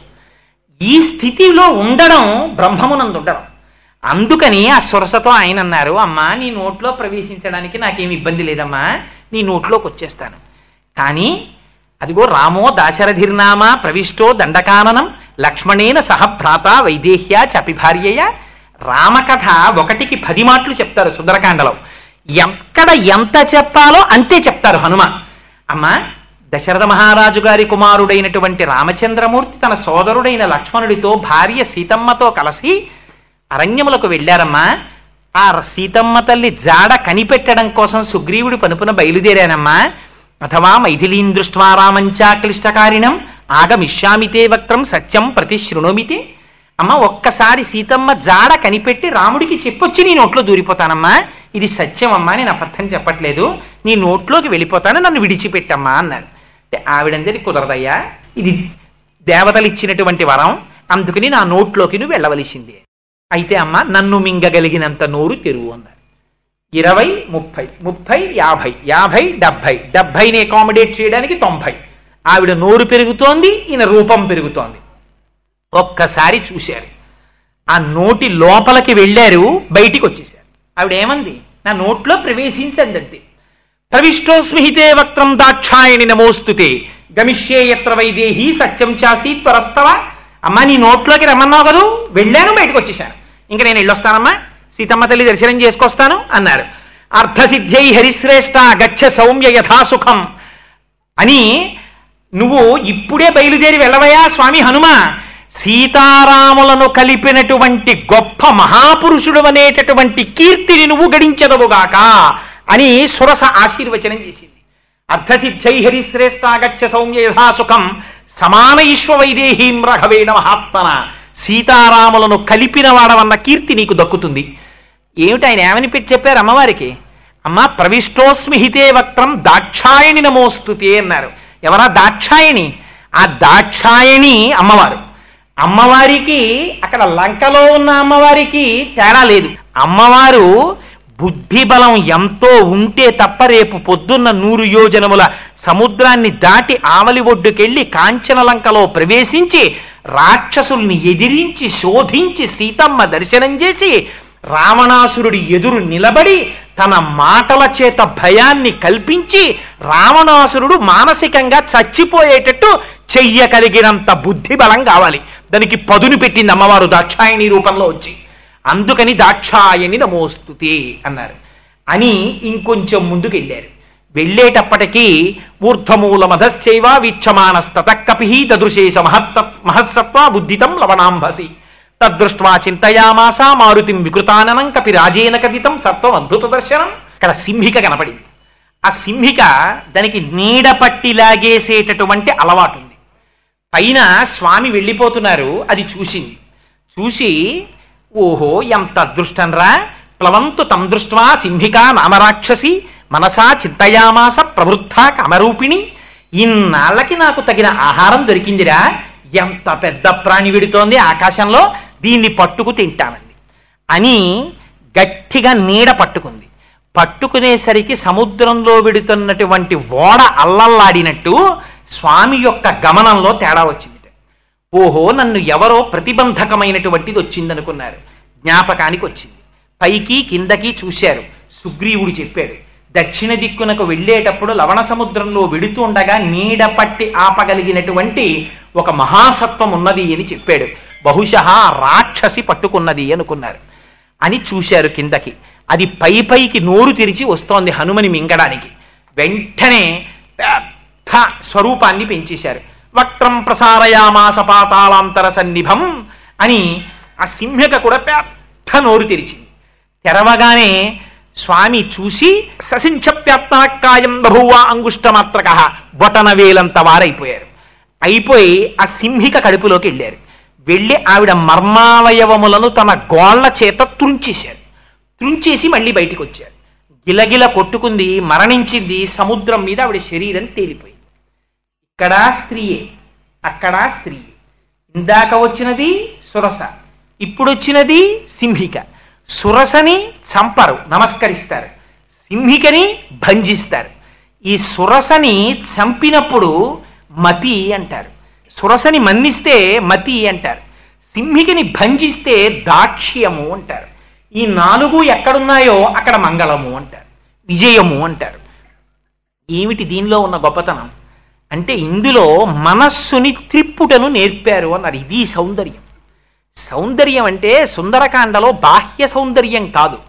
ఈ స్థితిలో ఉండడం బ్రహ్మమునందు ఉండడం అందుకని ఆ సురసతో ఆయన అన్నారు అమ్మా నీ నోట్లో ప్రవేశించడానికి నాకేమి ఇబ్బంది లేదమ్మా నీ నోట్లోకి వచ్చేస్తాను కానీ అదిగో రామో దాశరథిర్నామా ప్రవిష్టో దండకాననం లక్ష్మణేన సహ భ్రాత వైదేహ్య చపిభార్యయ రామకథ ఒకటికి పది మాటలు చెప్తారు సుందరకాండలో ఎక్కడ ఎంత చెప్పాలో అంతే చెప్తారు హనుమ అమ్మా దశరథ మహారాజు గారి కుమారుడైనటువంటి రామచంద్రమూర్తి తన సోదరుడైన లక్ష్మణుడితో భార్య సీతమ్మతో కలిసి అరణ్యములకు వెళ్ళారమ్మా ఆ సీతమ్మ తల్లి జాడ కనిపెట్టడం కోసం సుగ్రీవుడి పనుపున బయలుదేరానమ్మా అథవా మైథిలీం దృష్ట్వా రామంచాక్లిష్టకారిణం ఆగమిష్యామితే వక్త్రం సత్యం ప్రతిశృణోమితే అమ్మ ఒక్కసారి సీతమ్మ జాడ కనిపెట్టి రాముడికి చెప్పొచ్చి నీ నోట్లో దూరిపోతానమ్మా ఇది సత్యం అమ్మా నేను అబద్ధం చెప్పట్లేదు నీ నోట్లోకి వెళ్ళిపోతాను నన్ను విడిచిపెట్టమ్మా అన్నాడు అంటే ఆవిడందరి కుదరదయ్యా ఇది దేవతలు ఇచ్చినటువంటి వరం అందుకని నా నోట్లోకి నువ్వు వెళ్ళవలసిందే అయితే అమ్మ నన్ను మింగగలిగినంత నోరు తెరువు అన్నారు ఇరవై ముప్పై ముప్పై యాభై యాభై డెబ్భై డెబ్భైని అకామిడేట్ చేయడానికి తొంభై ఆవిడ నోరు పెరుగుతోంది ఈయన రూపం పెరుగుతోంది ఒక్కసారి చూశారు ఆ నోటి లోపలికి వెళ్ళారు బయటికి వచ్చేశారు ఆవిడ ఏమంది నా నోట్లో ప్రవేశించందంతే ప్రవిష్టోస్మిహితే వక్త్రం దాక్షాయణి నమోస్తుతే గమిష్యే ఎత్ర వైదేహి సత్యం చాసి త్వరస్తవ అమ్మా నీ నోట్లోకి రమ్మన్నావు కదూ వెళ్ళాను బయటకు వచ్చేసాను ఇంకా నేను వెళ్ళొస్తానమ్మా సీతమ్మ తల్లి దర్శనం చేసుకొస్తాను అన్నారు అర్ధసిద్ధ్యై హరిశ్రేష్ఠ గచ్చ సౌమ్య యథాసుఖం అని నువ్వు ఇప్పుడే బయలుదేరి వెళ్ళవయా స్వామి హనుమ సీతారాములను కలిపినటువంటి గొప్ప మహాపురుషుడు అనేటటువంటి కీర్తిని నువ్వు గడించదవుగాక అని సురస ఆశీర్వచనం చేసింది అర్ధసిద్ధై హరిశ్రేష్టాగచ్చ సౌమ్య యథాసుఖం సమాన ఈశ్వ వైదేహీం రఘవేణ మహాత్మన సీతారాములను కలిపిన వాడవన్న కీర్తి నీకు దక్కుతుంది ఏమిటి ఆయన ఏమని పెట్టి చెప్పారు అమ్మవారికి అమ్మ ప్రవిష్టోస్మి హితే వక్త్రం దాక్షాయణి నమోస్తుతే అన్నారు ఎవరా దాక్షాయణి ఆ దాక్షాయణి అమ్మవారు అమ్మవారికి అక్కడ లంకలో ఉన్న అమ్మవారికి తేడా లేదు అమ్మవారు బుద్ధి బలం ఎంతో ఉంటే తప్ప రేపు పొద్దున్న నూరు యోజనముల సముద్రాన్ని దాటి ఆవలి ఒడ్డుకెళ్లి కాంచనలంకలో ప్రవేశించి రాక్షసుల్ని ఎదిరించి శోధించి సీతమ్మ దర్శనం చేసి రావణాసురుడి ఎదురు నిలబడి తన మాటల చేత భయాన్ని కల్పించి రావణాసురుడు మానసికంగా చచ్చిపోయేటట్టు చెయ్యగలిగినంత బుద్ధి బలం కావాలి దానికి పదును పెట్టింది అమ్మవారు దాక్షాయణి రూపంలో వచ్చి అందుకని దాక్షాయని నమోస్తుతే అన్నారు అని ఇంకొంచెం ముందుకు వెళ్ళారు వెళ్ళేటప్పటికీ ఊర్ధ్వమూల మధశ్చైవ వీక్షమానస్తత కపి దదృశేష మహత్త మహస్సత్వ బుద్ధితం లవణాంభసి తద్దృష్ట్వా చింతయామాస మారుతిం వికృతాననం కపి రాజేన కథితం సత్వం అద్భుత దర్శనం అక్కడ సింహిక కనపడింది ఆ సింహిక దానికి నీడ పట్టి లాగేసేటటువంటి అలవాటు ఉంది పైన స్వామి వెళ్ళిపోతున్నారు అది చూసింది చూసి ఓహో ఎంత అదృష్టంరా ప్లవంతు తం దృష్ట్వా సింహికా నామరాక్షసి మనసా చింతయామాస ప్రవృద్ధ కమరూపిణి ఇన్నాళ్ళకి నాకు తగిన ఆహారం దొరికిందిరా ఎంత పెద్ద ప్రాణి విడుతోంది ఆకాశంలో దీన్ని పట్టుకు తింటానంది అని గట్టిగా నీడ పట్టుకుంది పట్టుకునేసరికి సముద్రంలో విడుతున్నటువంటి ఓడ అల్లల్లాడినట్టు స్వామి యొక్క గమనంలో తేడా వచ్చింది ఓహో నన్ను ఎవరో ప్రతిబంధకమైనటువంటిది వచ్చిందనుకున్నారు జ్ఞాపకానికి వచ్చింది పైకి కిందకి చూశారు సుగ్రీవుడు చెప్పాడు దక్షిణ దిక్కునకు వెళ్ళేటప్పుడు లవణ సముద్రంలో వెడుతూ ఉండగా నీడ పట్టి ఆపగలిగినటువంటి ఒక మహాసత్వం ఉన్నది అని చెప్పాడు బహుశः రాక్షసి పట్టుకున్నది అనుకున్నారు అని చూశారు కిందకి అది పై పైకి నోరు తెరిచి వస్తోంది హనుమని మింగడానికి వెంటనే పెద్ద స్వరూపాన్ని పెంచేశారు వక్త్రం ప్రసారయామాస పాతాళాంతర సన్నిభం అని ఆ సింహిక కూడా పెద్ద నోరు తెరిచింది తెరవగానే స్వామి చూసి ససించప్యాత్మకాయం బహువ అంగుష్టమాత్రక బొటన వేలంత వారైపోయారు అయిపోయి ఆ సింహిక కడుపులోకి వెళ్ళారు వెళ్ళి ఆవిడ మర్మావయవములను తన గోళ్ల చేత త్రుంచేశారు త్రుంచేసి మళ్ళీ బయటికి వచ్చారు గిలగిల కొట్టుకుంది మరణించింది సముద్రం మీద ఆవిడ శరీరం తేలిపోయింది ఇక్కడ స్త్రీయే అక్కడ స్త్రీయే ఇందాక వచ్చినది సురస ఇప్పుడు వచ్చినది సింహిక సురసని చంపరు నమస్కరిస్తారు సింహికని భంజిస్తారు ఈ సురసని చంపినప్పుడు మతి అంటారు సురసని మన్నిస్తే మతి అంటారు సింహికని భంజిస్తే దాక్ష్యము అంటారు ఈ నాలుగు ఎక్కడున్నాయో అక్కడ మంగళము అంటారు విజయము అంటారు ఏమిటి దీనిలో ఉన్న గొప్పతనం అంటే ఇందులో మనస్సుని త్రిప్పుటను నేర్పారు అన్నారు ఇది సౌందర్యం సౌందర్యం అంటే సుందరకాండలో బాహ్య సౌందర్యం కాదు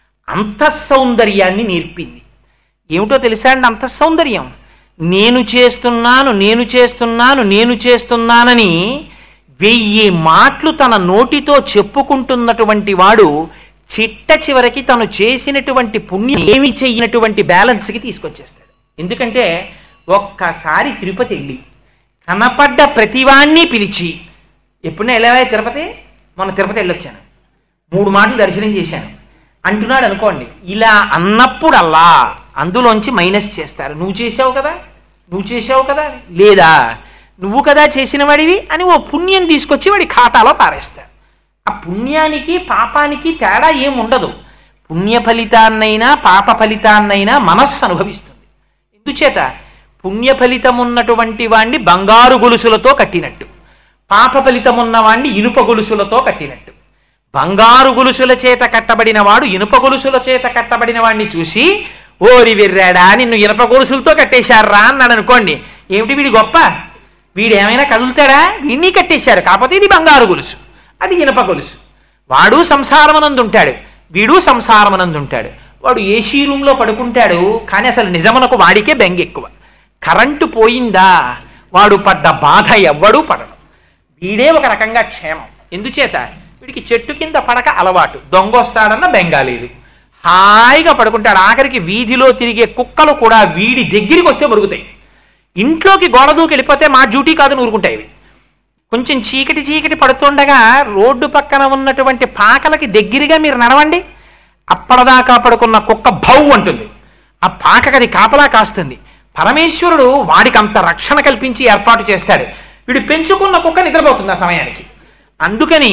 అంతఃసౌందర్యాన్ని నేర్పింది ఏమిటో తెలుసా అండి అంతఃసౌందర్యం నేను చేస్తున్నాను నేను చేస్తున్నాను నేను చేస్తున్నానని వెయ్యి మాటలు తన నోటితో చెప్పుకుంటున్నటువంటి వాడు చిట్ట చివరికి తను చేసినటువంటి పుణ్యం ఏమి చెయ్యినటువంటి బ్యాలెన్స్కి తీసుకొచ్చేస్తాడు ఎందుకంటే ఒక్కసారి తిరుపతి వెళ్ళి కనపడ్డ ప్రతివాణ్ణి పిలిచి ఎప్పుడైనా వెళ్ళావా తిరుపతి మొన్న తిరుపతి వెళ్ళొచ్చాను మూడు మాటలు దర్శనం చేశాను అంటున్నాడు అనుకోండి ఇలా అన్నప్పుడల్లా అందులోంచి మైనస్ చేస్తారు నువ్వు చేసావు కదా నువ్వు చేసావు కదా లేదా నువ్వు కదా చేసిన వాడివి అని ఓ పుణ్యం తీసుకొచ్చి వాడి ఖాతాలో పారేస్తారు ఆ పుణ్యానికి పాపానికి తేడా ఏం ఉండదు పుణ్య ఫలితాన్నైనా పాప ఫలితాన్నైనా మనస్సు అనుభవిస్తుంది ఎందుచేత పుణ్య ఫలితం ఉన్నటువంటి వాణ్ణి బంగారు గొలుసులతో కట్టినట్టు పాప ఫలితం ఉన్నవాణ్ణి ఇనుప గొలుసులతో కట్టినట్టు బంగారు గొలుసుల చేత కట్టబడిన వాడు ఇనుప గొలుసుల చేత కట్టబడిన వాడిని చూసి ఓరి వెర్రాడా నిన్ను ఇనుప గొలుసులతో కట్టేశారా అన్నాడు అనుకోండి ఏమిటి వీడి గొప్ప వీడు ఏమైనా కదులుతాడా వీడిని కట్టేశారు కాకపోతే ఇది బంగారు గొలుసు అది ఇనప గొలుసు వాడు సంసారమనందు ఉంటాడు వీడు సంసారమనందు ఉంటాడు వాడు ఏసీ రూమ్లో పడుకుంటాడు కానీ అసలు నిజమునకు వాడికే బెంగ ఎక్కువ కరెంటు పోయిందా వాడు పడ్డ బాధ ఎవ్వడూ పడడు వీడే ఒక రకంగా క్షేమం ఎందుచేత వీడికి చెట్టు కింద పడక అలవాటు దొంగ వస్తాడన్న బెంగా లేదు హాయిగా పడుకుంటాడు ఆఖరికి వీధిలో తిరిగే కుక్కలు కూడా వీడి దగ్గరికి వస్తే మరుగుతాయి ఇంట్లోకి గోడ దూకి వెళ్ళిపోతే మా డ్యూటీ కాదు ఊరుకుంటాయి ఇవి కొంచెం చీకటి చీకటి పడుతుండగా రోడ్డు పక్కన ఉన్నటువంటి పాకలకి దగ్గరగా మీరు నడవండి అప్పటిదాకా పడుకున్న కుక్క భౌ అంటుంది ఆ పాకకది కాపలా కాస్తుంది పరమేశ్వరుడు వాడికి అంత రక్షణ కల్పించి ఏర్పాటు చేస్తాడు వీడు పెంచుకున్న కుక్క నిద్రపోతుంది ఆ సమయానికి అందుకని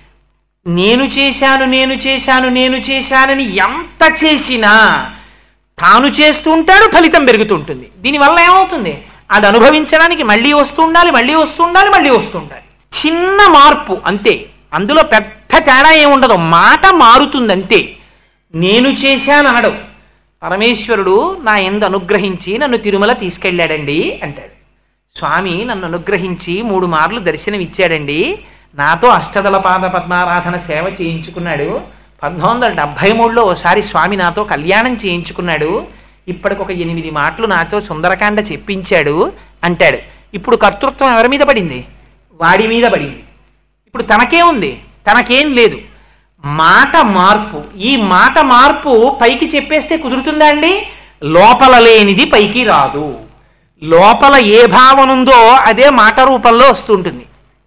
నేను చేశాను నేను చేశాను నేను చేశానని ఎంత చేసినా తాను చేస్తూ ఉంటాడు ఫలితం పెరుగుతుంటుంది దీనివల్ల ఏమవుతుంది అది అనుభవించడానికి మళ్ళీ వస్తూ ఉండాలి మళ్ళీ వస్తూ ఉండాలి మళ్ళీ వస్తూ ఉండాలి చిన్న మార్పు అంతే అందులో పెద్ద తేడా ఏముండదు మాట మారుతుంది అంతే నేను చేశాను అనడు పరమేశ్వరుడు నా ఎందు అనుగ్రహించి నన్ను తిరుమల తీసుకెళ్ళాడండి అంటాడు స్వామి నన్ను అనుగ్రహించి మూడు మార్లు దర్శనం ఇచ్చాడండి నాతో అష్టదల పాద పద్మారాధన సేవ చేయించుకున్నాడు పంతొమ్మిది వందల డెబ్భై మూడులో ఓసారి స్వామి నాతో కళ్యాణం చేయించుకున్నాడు ఇప్పటికి ఒక ఎనిమిది మాటలు నాతో సుందరకాండ చెప్పించాడు అంటాడు ఇప్పుడు కర్తృత్వం ఎవరి మీద పడింది వాడి మీద పడింది ఇప్పుడు తనకే ఉంది తనకేం లేదు మాట మార్పు ఈ మాట మార్పు పైకి చెప్పేస్తే కుదురుతుందా అండి లోపల లేనిది పైకి రాదు లోపల ఏ భావన ఉందో అదే మాట రూపంలో వస్తుంటుంది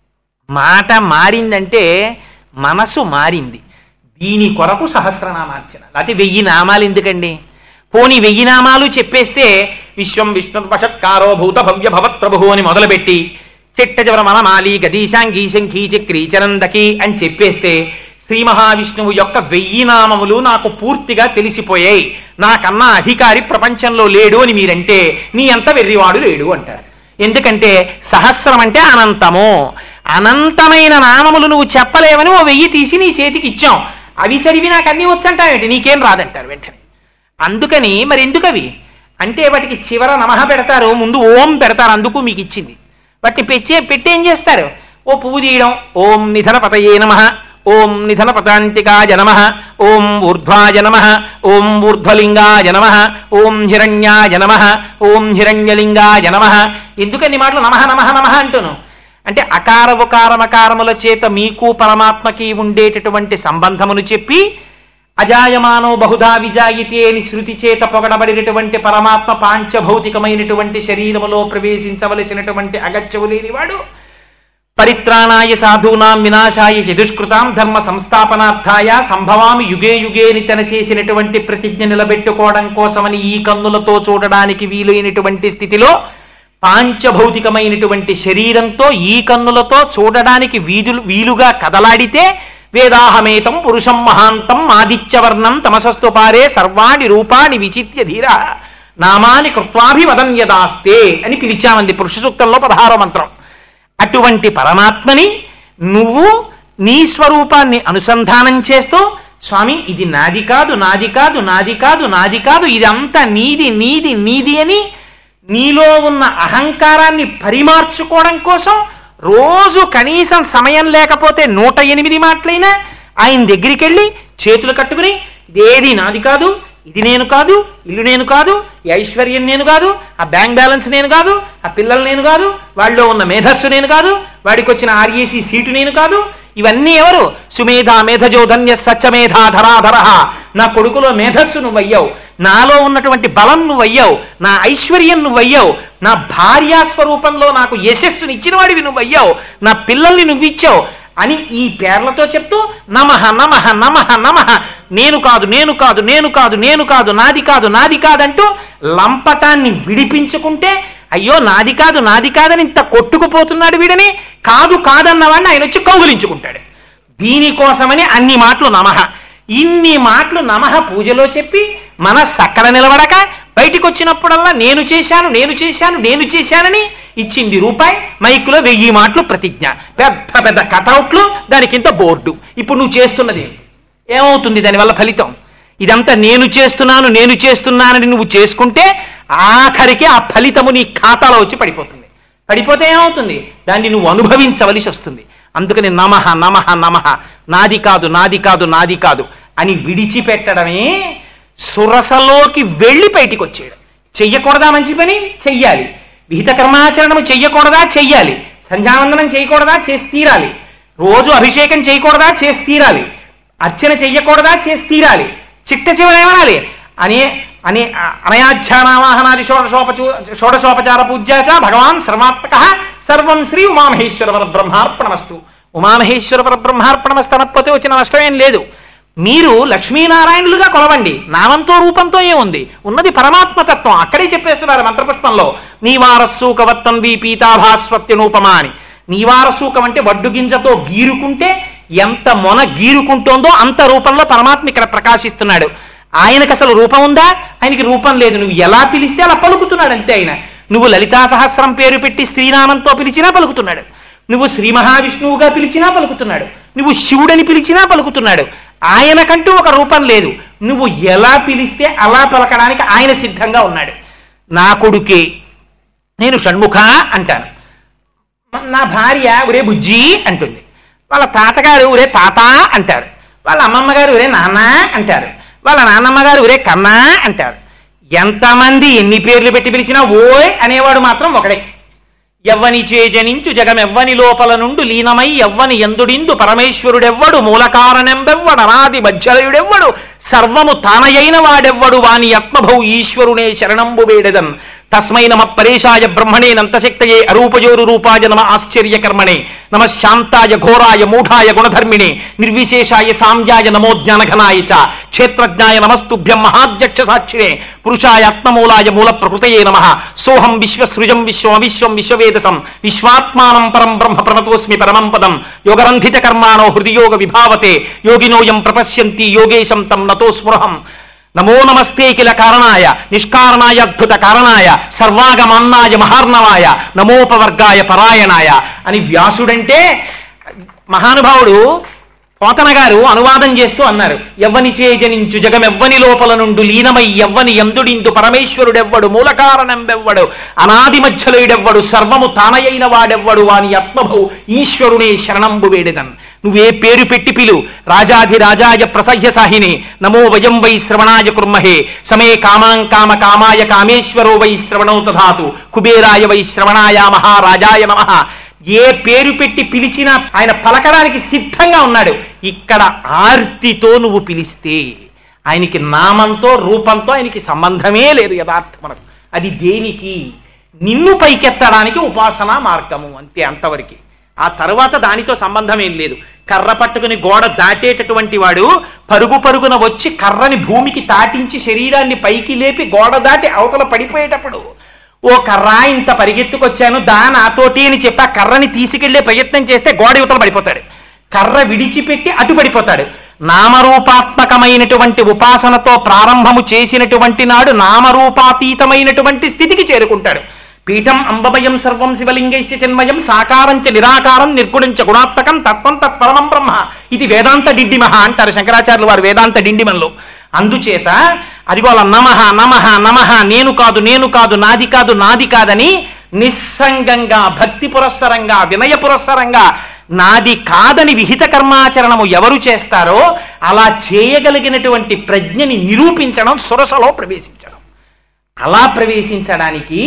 మాట మారిందంటే మనసు మారింది దీని కొరకు సహస్రనామార్చన లేకపోతే వెయ్యి నామాలు ఎందుకండి పోని వెయ్యి నామాలు చెప్పేస్తే విశ్వం విష్ణు వషత్కారో భూత భవ్య భవత్ ప్రభు అని మొదలుపెట్టి చిట్ట చివర మనమాలి గదీశాంగీ శంఖీ చక్రీ చరందకి అని చెప్పేస్తే శ్రీ మహావిష్ణువు యొక్క వెయ్యి నామములు నాకు పూర్తిగా తెలిసిపోయాయి నాకన్నా అధికారి ప్రపంచంలో లేడు అని మీరంటే నీ అంత వెర్రివాడు లేడు అంటారు ఎందుకంటే సహస్రం అంటే అనంతము అనంతమైన నామములు నువ్వు చెప్పలేవని ఓ వెయ్యి తీసి నీ చేతికి ఇచ్చాం అవి చదివి నాకు అన్నీ వచ్చంటావేంటి నీకేం రాదంటారు వెంటనే అందుకని మరి ఎందుకు అవి అంటే వాటికి చివర నమః పెడతారు ముందు ఓం పెడతారు అందుకు మీకు ఇచ్చింది వాటిని పెచ్చే పెట్టి ఏం చేస్తారు ఓ పువ్వు తీయడం ఓం నిధన పతయే నమ ఓం నిధన పతాంతికాయ నమ ఓం ఊర్ధ్వాయ నమ ఓం ఊర్ధ్వలింగాయ నమ ఓం హిరణ్యాయ నమ ఓం హిరణ్యలింగాయ నమ ఎందుకని మాటలు నమః నమః నమః అంటును అంటే అకార ఉకార మకారముల చేత మీకు పరమాత్మకి ఉండేటటువంటి సంబంధమును చెప్పి అజాయమానో బహుధా విజాయితే అని శృతి చేత పొగడబడినటువంటి పరమాత్మ పాంచభౌతికమైనటువంటి శరీరములో ప్రవేశించవలసినటువంటి అగత్యము లేనివాడు పరిత్రాణాయ సాధూనాం వినాశాయ చతుష్కృతాం ధర్మ సంస్థాపనార్థాయ సంభవామి యుగే యుగేని తన చేసినటువంటి ప్రతిజ్ఞ నిలబెట్టుకోవడం కోసమని ఈ కన్నులతో చూడడానికి వీలైనటువంటి స్థితిలో పాంచభౌతికమైనటువంటి శరీరంతో ఈ కన్నులతో చూడడానికి వీధులు వీలుగా కదలాడితే వేదాహమేతం పురుషం మహాంతం ఆదిత్యవర్ణం తమసస్తు పారే సర్వాణి రూపాణి విచిత్య ధీర నామాని కృత్వాభివదన్యదాస్తే అని పిలిచామంది పురుష సూక్తంలో పదహారో మంత్రం అటువంటి పరమాత్మని నువ్వు నీ స్వరూపాన్ని అనుసంధానం చేస్తూ స్వామి ఇది నాది కాదు నాది కాదు నాది కాదు నాది కాదు ఇదంతా నీది నీది నీది అని నీలో ఉన్న అహంకారాన్ని పరిమార్చుకోవడం కోసం రోజు కనీసం సమయం లేకపోతే నూట ఎనిమిది మాటలైనా ఆయన దగ్గరికి వెళ్ళి చేతులు కట్టుకుని ఇదేది నాది కాదు ఇది నేను కాదు ఇల్లు నేను కాదు ఈ ఐశ్వర్యం నేను కాదు ఆ బ్యాంక్ బ్యాలెన్స్ నేను కాదు ఆ పిల్లలు నేను కాదు వాళ్ళలో ఉన్న మేధస్సు నేను కాదు వాడికి వచ్చిన ఆర్ఏసీ సీటు నేను కాదు ఇవన్నీ ఎవరు సుమేధ మేధజోధన్య సత్యమేధా ధరాధర నా కొడుకులో మేధస్సు నువ్వయ్యావు నాలో ఉన్నటువంటి బలం నువ్వయ్యావు నా ఐశ్వర్యం నువ్వయ్యావు నా భార్యా స్వరూపంలో నాకు యశస్సుని ఇచ్చిన వాడివి నువ్వయ్యావు నా పిల్లల్ని నువ్విచ్చావు అని ఈ పేర్లతో చెప్తూ నమః నమః నమః నమః నేను కాదు నేను కాదు నేను కాదు నేను కాదు నాది కాదు నాది కాదంటూ లంపటాన్ని విడిపించుకుంటే అయ్యో నాది కాదు నాది కాదని ఇంత కొట్టుకుపోతున్నాడు వీడని కాదు కాదన్నవాడిని ఆయన వచ్చి కౌగులించుకుంటాడు దీనికోసమని అన్ని మాటలు నమః ఇన్ని మాటలు నమః పూజలో చెప్పి మనస్సు అక్కడ నిలబడక బయటికి వచ్చినప్పుడల్లా నేను చేశాను నేను చేశాను నేను చేశానని ఇచ్చింది రూపాయి మైకులో వెయ్యి మాటలు ప్రతిజ్ఞ పెద్ద పెద్ద కటౌట్లు దానికింత బోర్డు ఇప్పుడు నువ్వు చేస్తున్నది ఏంటి? ఏమవుతుంది దానివల్ల ఫలితం ఇదంతా నేను చేస్తున్నాను నేను చేస్తున్నానని నువ్వు చేసుకుంటే ఆఖరికి ఆ ఫలితము నీ ఖాతాలో వచ్చి పడిపోతుంది పడిపోతే ఏమవుతుంది దాన్ని నువ్వు అనుభవించవలసి వస్తుంది అందుకని నమః నమః నమః నాది కాదు నాది కాదు నాది కాదు అని విడిచిపెట్టడమే సురసలోకి వెళ్ళి బయటికి వచ్చేయడం చెయ్యకూడదా మంచి పని చెయ్యాలి విహిత కర్మాచరణం చెయ్యకూడదా చెయ్యాలి సంధ్యావందనం చేయకూడదా చేసి తీరాలి రోజు అభిషేకం చేయకూడదా చేసి తీరాలి అర్చన చెయ్యకూడదా చేసి తీరాలి చిట్ట చివర ఏమనాలి అనే అనే అనయాధ్యానావాహనాది షోడశోపచూ షోడశోపచార పూజ్యాచ భగవాన్ సర్వాత్మక సర్వం శ్రీ ఉమామహేశ్వర పరబ్రహ్మార్పణమస్తు ఉమామహేశ్వర పరబ్రహ్మార్పణమస్తు అనకపోతే వచ్చిన నష్టమేం లేదు మీరు లక్ష్మీనారాయణులుగా కొలవండి నామంతో రూపంతో ఏముంది ఉన్నది పరమాత్మతత్వం అక్కడే చెప్పేస్తున్నారు మంత్రపుష్పంలో నీవారస్సూకవత్తం వి పీతాభాస్వత్యనూపమా అని నీవారసూకం అంటే వడ్డు గింజతో గీరుకుంటే ఎంత మొన గీరుకుంటోందో అంత రూపంలో పరమాత్మ ఇక్కడ ప్రకాశిస్తున్నాడు ఆయనకు అసలు రూపం ఉందా ఆయనకి రూపం లేదు నువ్వు ఎలా పిలిస్తే అలా పలుకుతున్నాడు అంతే ఆయన నువ్వు లలితా సహస్రం పేరు పెట్టి స్త్రీనామంతో పిలిచినా పలుకుతున్నాడు నువ్వు శ్రీ మహావిష్ణువుగా పిలిచినా పలుకుతున్నాడు నువ్వు శివుడని పిలిచినా పలుకుతున్నాడు ఆయనకంటూ ఒక రూపం లేదు నువ్వు ఎలా పిలిస్తే అలా పలకడానికి ఆయన సిద్ధంగా ఉన్నాడు నా కొడుకే నేను షణ్ముఖ అంటాను నా భార్య ఒరే బుజ్జి అంటుంది వాళ్ళ తాతగారు ఒరే తాత అంటారు వాళ్ళ అమ్మమ్మ గారు ఒరే నాన్న అంటారు వాళ్ళ నాన్నమ్మ గారు ఒరే కన్నా అంటారు ఎంతమంది ఎన్ని పేర్లు పెట్టి పిలిచినా ఓయ్ అనేవాడు మాత్రం ఒకడే ఎవ్వని చేజనించు జగమెవ్వని లోపల నుండు లీనమై ఎవ్వని ఎందుడిందు పరమేశ్వరుడెవ్వడు మూలకారణెంబెవ్వడు అనాది మధ్యలయుడెవ్వడు సర్వము తానయైన వాడెవ్వడు వాని ఆత్మభౌ ఈశ్వరునే శరణంబు వేడెదన్ తస్మై నమ పరేశాయ బ్రహ్మణే నంతశక్తయే అరూపయోరు రూపాయ నమ ఆశ్చర్య కర్మణే నమ శాంతాయ ఘోరాయ మూఢాయ గుణధర్మిణే నిర్విశేషాయ సామ్యాయ నమో జ్ఞానఘనాయ చ క్షేత్రజ్ఞాయ నమస్తుభ్యం మహాధ్యక్ష సాక్షిణే పురుషాయ ఆత్మమూలాయ మూల ప్రకృతయే నమ సోహం విశ్వసృజం విశ్వం విశ్వం విశ్వవేదసం విశ్వాత్మానం పరం బ్రహ్మ ప్రణతోస్మి పరమం పదం యోగరంధిత కర్మాణో హృదియోగ విభావతే యోగినోయం ప్రపశ్యంతి యోగేశం తం నతో స్పృహం నమో నమస్తే కిల కారణాయ నిష్కారణాయ అద్భుత కారణాయ సర్వాగమన్నాయ మహార్ణవాయ నమోపవర్గాయ పరాయణాయ అని వ్యాసుడంటే మహానుభావుడు పోతన గారు అనువాదం చేస్తూ అన్నారు ఎవ్వని చేజనించు జగమెవ్వని లోపల నుండు లీనమై ఎవ్వని ఎందుడిందు పరమేశ్వరుడెవ్వడు మూలకారణంబెవ్వడు అనాది మధ్యలుడెవ్వడు సర్వము తానయైన వాడెవ్వడు వాని ఆత్మభౌ ఈశ్వరునే శరణంబు వేడెదన్ నువ్వే పేరు పెట్టి పిలు రాజాధిరాజాయ ప్రసహ్య సాహిని నమో వయం వై శ్రవణాయ కుర్మహే సమే కామాం కామ కామాయ కామేశ్వరో వై శ్రవణౌ తధాతు కుబేరాయ వై శ్రవణాయ మహారాజాయ నమ ఏ పేరు పెట్టి పిలిచినా ఆయన పలకడానికి సిద్ధంగా ఉన్నాడు ఇక్కడ ఆర్తితో నువ్వు పిలిస్తే ఆయనకి నామంతో రూపంతో ఆయనకి సంబంధమే లేదు యథార్థమనకు అది దేనికి నిన్ను పైకెత్తడానికి ఉపాసనా మార్గము అంతే అంతవరకు ఆ తర్వాత దానితో సంబంధం ఏం లేదు కర్ర పట్టుకుని గోడ దాటేటటువంటి వాడు పరుగు పరుగున వచ్చి కర్రని భూమికి తాటించి శరీరాన్ని పైకి లేపి గోడ దాటి అవతల పడిపోయేటప్పుడు ఓ కర్ర ఇంత పరిగెత్తుకొచ్చాను దా నాతోటి అని చెప్పి ఆ కర్రని తీసుకెళ్లే ప్రయత్నం చేస్తే గోడ యువతల పడిపోతాడు కర్ర విడిచిపెట్టి అటు పడిపోతాడు నామరూపాత్మకమైనటువంటి ఉపాసనతో ప్రారంభము చేసినటువంటి నాడు నామరూపాతీతమైనటువంటి స్థితికి చేరుకుంటాడు పీఠం అంబమయం సర్వం శివలింగైశ్చ చిన్మయం సాకారంచ నిరాకారం నిర్గుణంచ గుణాత్మకం తత్వం తత్పరమం బ్రహ్మ ఇది వేదాంత డిండిమహ అంటారు శంకరాచార్యులు వారు వేదాంత డిండిమంలో అందుచేత అదిగో అలా నమః నమః నమః నేను కాదు నేను కాదు నాది కాదు నాది కాదని నిస్సంగంగా భక్తి పురస్సరంగా వినయ పురస్సరంగా నాది కాదని విహిత కర్మాచరణము ఎవరు చేస్తారో అలా చేయగలిగినటువంటి ప్రజ్ఞని నిరూపించడం సురసలో ప్రవేశించడం అలా ప్రవేశించడానికి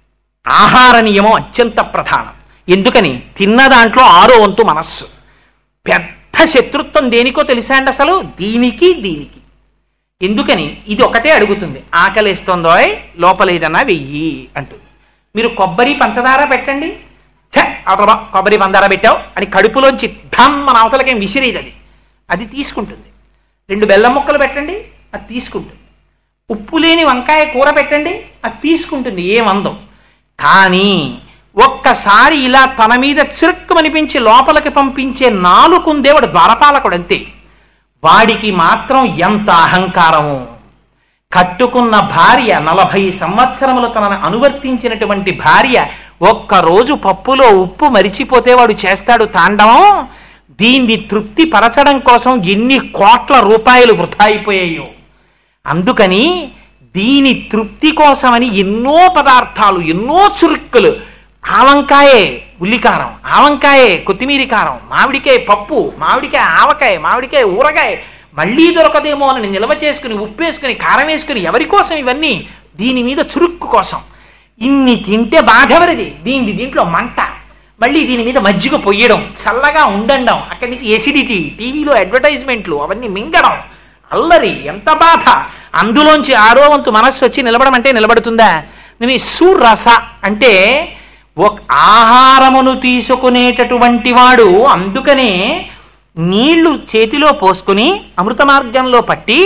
ఆహార నియమం అత్యంత ప్రధానం ఎందుకని తిన్న దాంట్లో ఆరో వంతు మనస్సు పెద్ద శత్రుత్వం దేనికో తెలుసా అండి అసలు దీనికి దీనికి ఎందుకని ఇది ఒకటే అడుగుతుంది ఆకలిస్తోందోయ్ లోపల ఏదన్నా వెయ్యి అంటుంది మీరు కొబ్బరి పంచదార పెట్టండి ఛ అవతల బా, కొబ్బరి పంచదార పెట్టావు అని కడుపులోంచి ధమ్ మన అవతలకేం విసిరేది అది అది తీసుకుంటుంది రెండు బెల్లం ముక్కలు పెట్టండి అది తీసుకుంటుంది ఉప్పు లేని వంకాయ కూర పెట్టండి అది తీసుకుంటుంది ఏమందం కానీ ఒక్కసారి ఇలా తన మీద చిరుక్కుమనిపించి లోపలికి పంపించే నాలుగుందేవాడు ద్వారపాలకుడు అంతే వాడికి మాత్రం ఎంత అహంకారము కట్టుకున్న భార్య నలభై సంవత్సరములు తనను అనువర్తించినటువంటి భార్య ఒక్కరోజు పప్పులో ఉప్పు మరిచిపోతే వాడు చేస్తాడు తాండవం దీన్ని తృప్తి పరచడం కోసం ఎన్ని కోట్ల రూపాయలు వృధా అయిపోయాయో అందుకని దీని తృప్తి కోసమని ఎన్నో పదార్థాలు ఎన్నో చురుక్కులు ఆవంకాయే ఉల్లికారం ఆవంకాయే కొత్తిమీర కారం మామిడికాయ పప్పు మామిడికాయ ఆవకాయ మామిడికాయ ఊరగాయ మళ్ళీ దొరకదేమో అని నిల్వ చేసుకుని ఉప్పు వేసుకుని కారం వేసుకుని ఎవరి కోసం ఇవన్నీ దీని మీద చురుక్కు కోసం ఇన్ని తింటే బాధెవరిది దీని దీంట్లో మంట మళ్ళీ దీని మీద మజ్జిగ పొయ్యడం చల్లగా ఉండండం అక్కడి నుంచి ఎసిడిటీ టీవీలో అడ్వర్టైజ్మెంట్లు అవన్నీ మింగడం అల్లరి ఎంత బాధ అందులోంచి ఆరో వంతు మనస్సు వచ్చి నిలబడమంటే నిలబడుతుందా నేను సురస అంటే ఒక ఆహారమును తీసుకునేటటువంటి వాడు అందుకనే నీళ్లు చేతిలో పోసుకుని అమృత మార్గంలో పట్టి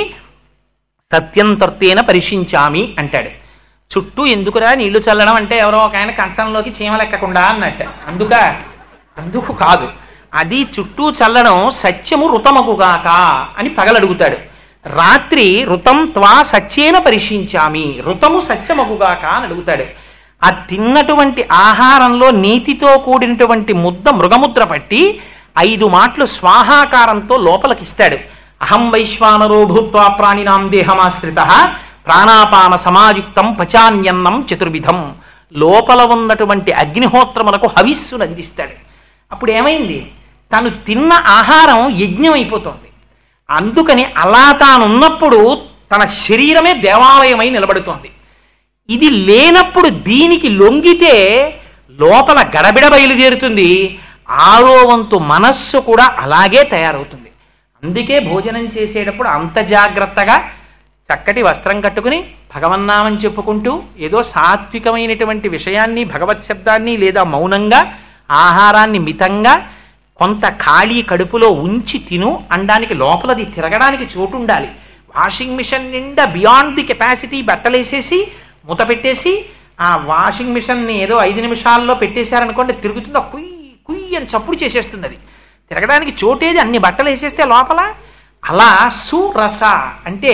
సత్యం తర్తేన పరిశించామి అంటాడు చుట్టూ ఎందుకురా నీళ్లు చల్లడం అంటే ఎవరో ఒక ఆయన కంచంలోకి చీమలెక్కకుండా అన్నట్టు అందుక అందుకు కాదు అది చుట్టూ చల్లడం సత్యము ఋతమగుగాక అని పగలడుగుతాడు రాత్రి ఋతం త్వా సత్యేన పరిశీంచామి ఋతము సత్యమగుగాక అని అడుగుతాడు ఆ తిన్నటువంటి ఆహారంలో నీతితో కూడినటువంటి ముద్ద మృగముద్ర పట్టి ఐదు మాటలు స్వాహాకారంతో లోపలికిస్తాడు అహం వైశ్వానరో భూత్వా ప్రాణినాం దేహమాశ్రిత ప్రాణాపాన సమాయుక్తం పచాన్యన్నం చతుర్విధం లోపల ఉన్నటువంటి అగ్నిహోత్రములకు హవిస్సును అందిస్తాడు అప్పుడు ఏమైంది తను తిన్న ఆహారం యజ్ఞం అయిపోతుంది అందుకని అలా తానున్నప్పుడు తన శరీరమే దేవాలయమై నిలబడుతోంది ఇది లేనప్పుడు దీనికి లొంగితే లోపల గడబిడ బయలుదేరుతుంది ఆరో వంతు మనస్సు కూడా అలాగే తయారవుతుంది అందుకే భోజనం చేసేటప్పుడు అంత జాగ్రత్తగా చక్కటి వస్త్రం కట్టుకుని భగవన్నామని చెప్పుకుంటూ ఏదో సాత్వికమైనటువంటి విషయాన్ని భగవత్ శబ్దాన్ని లేదా మౌనంగా ఆహారాన్ని మితంగా కొంత ఖాళీ కడుపులో ఉంచి తిను అనడానికి లోపలది తిరగడానికి చోటు ఉండాలి వాషింగ్ మిషన్ నిండా బియాండ్ ది కెపాసిటీ బట్టలేసేసి మూత పెట్టేసి ఆ వాషింగ్ మిషన్ని ఏదో ఐదు నిమిషాల్లో పెట్టేశారనుకోండి తిరుగుతుందో కుయ్ కుయ్ అని చప్పుడు చేసేస్తుంది అది తిరగడానికి చోటేది అన్ని బట్టలు వేసేస్తే లోపల అలా సురస అంటే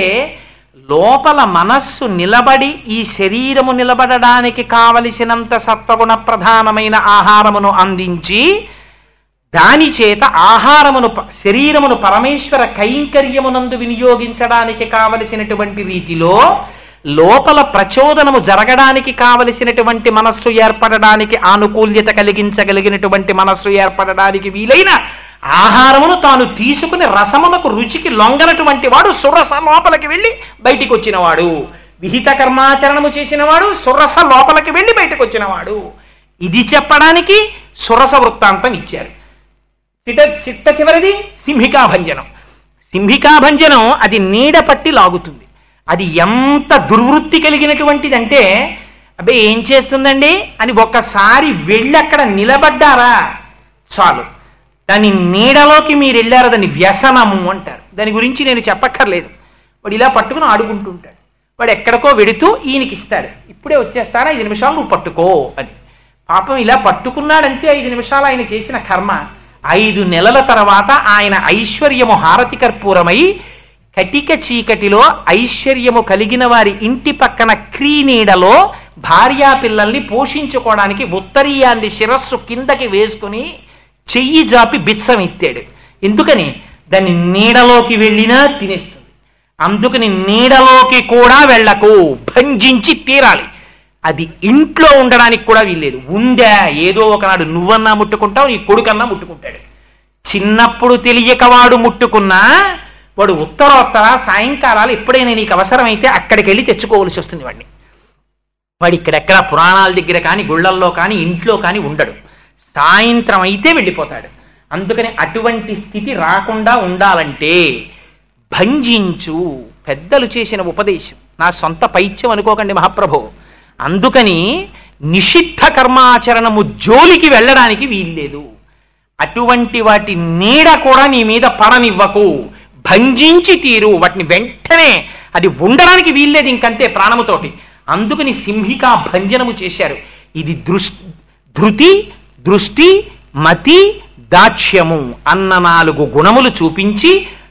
లోపల మనస్సు నిలబడి ఈ శరీరము నిలబడడానికి కావలసినంత సత్వగుణ ప్రధానమైన ఆహారమును అందించి దాని చేత ఆహారమును ప- శరీరమును పరమేశ్వర కైంకర్యమునందు వినియోగించడానికి కావలసినటువంటి రీతిలో లోపల ప్రచోదనము జరగడానికి కావలసినటువంటి మనస్సు ఏర్పడడానికి ఆనుకూల్యత కలిగించగలిగినటువంటి మనస్సు ఏర్పడడానికి వీలైన ఆహారమును తాను తీసుకుని రసమునకు రుచికి లొంగనటువంటి వాడు సురస లోపలికి వెళ్ళి బయటికి వచ్చినవాడు విహిత కర్మాచరణము చేసినవాడు సురస లోపలికి వెళ్ళి బయటకు వచ్చినవాడు ఇది చెప్పడానికి సురస వృత్తాంతం ఇచ్చారు చిట చిట్ట చివరిది సింహికాభంజనం సింహికాభంజనం అది నీడ పట్టి లాగుతుంది అది ఎంత దుర్వృత్తి కలిగినటువంటిది అంటే అబ్బే ఏం చేస్తుందండి అని ఒక్కసారి వెళ్ళి అక్కడ నిలబడ్డారా చాలు దాని నీడలోకి మీరు వెళ్ళారు దాన్ని వ్యసనము అంటారు దాని గురించి నేను చెప్పక్కర్లేదు వాడు ఇలా పట్టుకుని ఆడుకుంటుంటాడు వాడు ఎక్కడికో వెడుతూ ఈయనకి ఇస్తాడు ఇప్పుడే వచ్చేస్తారా ఐదు నిమిషాలు నువ్వు పట్టుకో అని పాపం ఇలా పట్టుకున్నాడంతే ఐదు నిమిషాలు ఆయన చేసిన కర్మ ఐదు నెలల తర్వాత ఆయన ఐశ్వర్యము హారతి కర్పూరమై కటిక చీకటిలో ఐశ్వర్యము కలిగిన వారి ఇంటి పక్కన క్రీనీడలో భార్యా పిల్లల్ని పోషించుకోవడానికి ఉత్తరీయాన్ని శిరస్సు కిందకి వేసుకుని చెయ్యి జాపి బిచ్చం ఎత్తాడు ఎందుకని దాన్ని నీడలోకి వెళ్ళినా తినేస్తుంది అందుకని నీడలోకి కూడా వెళ్ళకు భంజించి తీరాలి అది ఇంట్లో ఉండడానికి కూడా వీల్లేదు ఉందా ఏదో ఒకనాడు నువ్వన్నా ముట్టుకుంటావు నీ కొడుకన్నా ముట్టుకుంటాడు చిన్నప్పుడు తెలియక వాడు ముట్టుకున్నా వాడు ఉత్తరోత్తర సాయంకాలాలు ఎప్పుడైనా నీకు అవసరమైతే అక్కడికి వెళ్ళి తెచ్చుకోవలసి వస్తుంది వాడిని వాడు ఇక్కడెక్కడ పురాణాల దగ్గర కానీ గుళ్ళల్లో కానీ ఇంట్లో కానీ ఉండడు సాయంత్రం అయితే వెళ్ళిపోతాడు అందుకని అటువంటి స్థితి రాకుండా ఉండాలంటే భంజించు పెద్దలు చేసిన ఉపదేశం నా సొంత పైత్యం అనుకోకండి మహాప్రభు అందుకని నిషిద్ధ కర్మాచరణము జోలికి వెళ్ళడానికి వీల్లేదు అటువంటి వాటి నీడ కూడా నీ మీద పడనివ్వకు భంజించి తీరు వాటిని వెంటనే అది ఉండడానికి వీల్లేదు ఇంకంతే ప్రాణముతోటి అందుకని సింహికా భంజనము చేశారు ఇది దృష్ ధృతి దృష్టి మతి దాక్ష్యము అన్న నాలుగు గుణములు చూపించి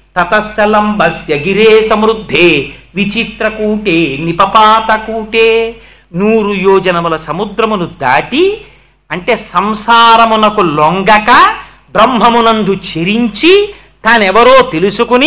తతస్సలంబస్య గిరే సమృద్ధే విచిత్రకూటే నిపపాతకూటే నూరు యోజనముల సముద్రమును దాటి అంటే సంసారమునకు లొంగక బ్రహ్మమునందు చెరించి తానెవరో తెలుసుకుని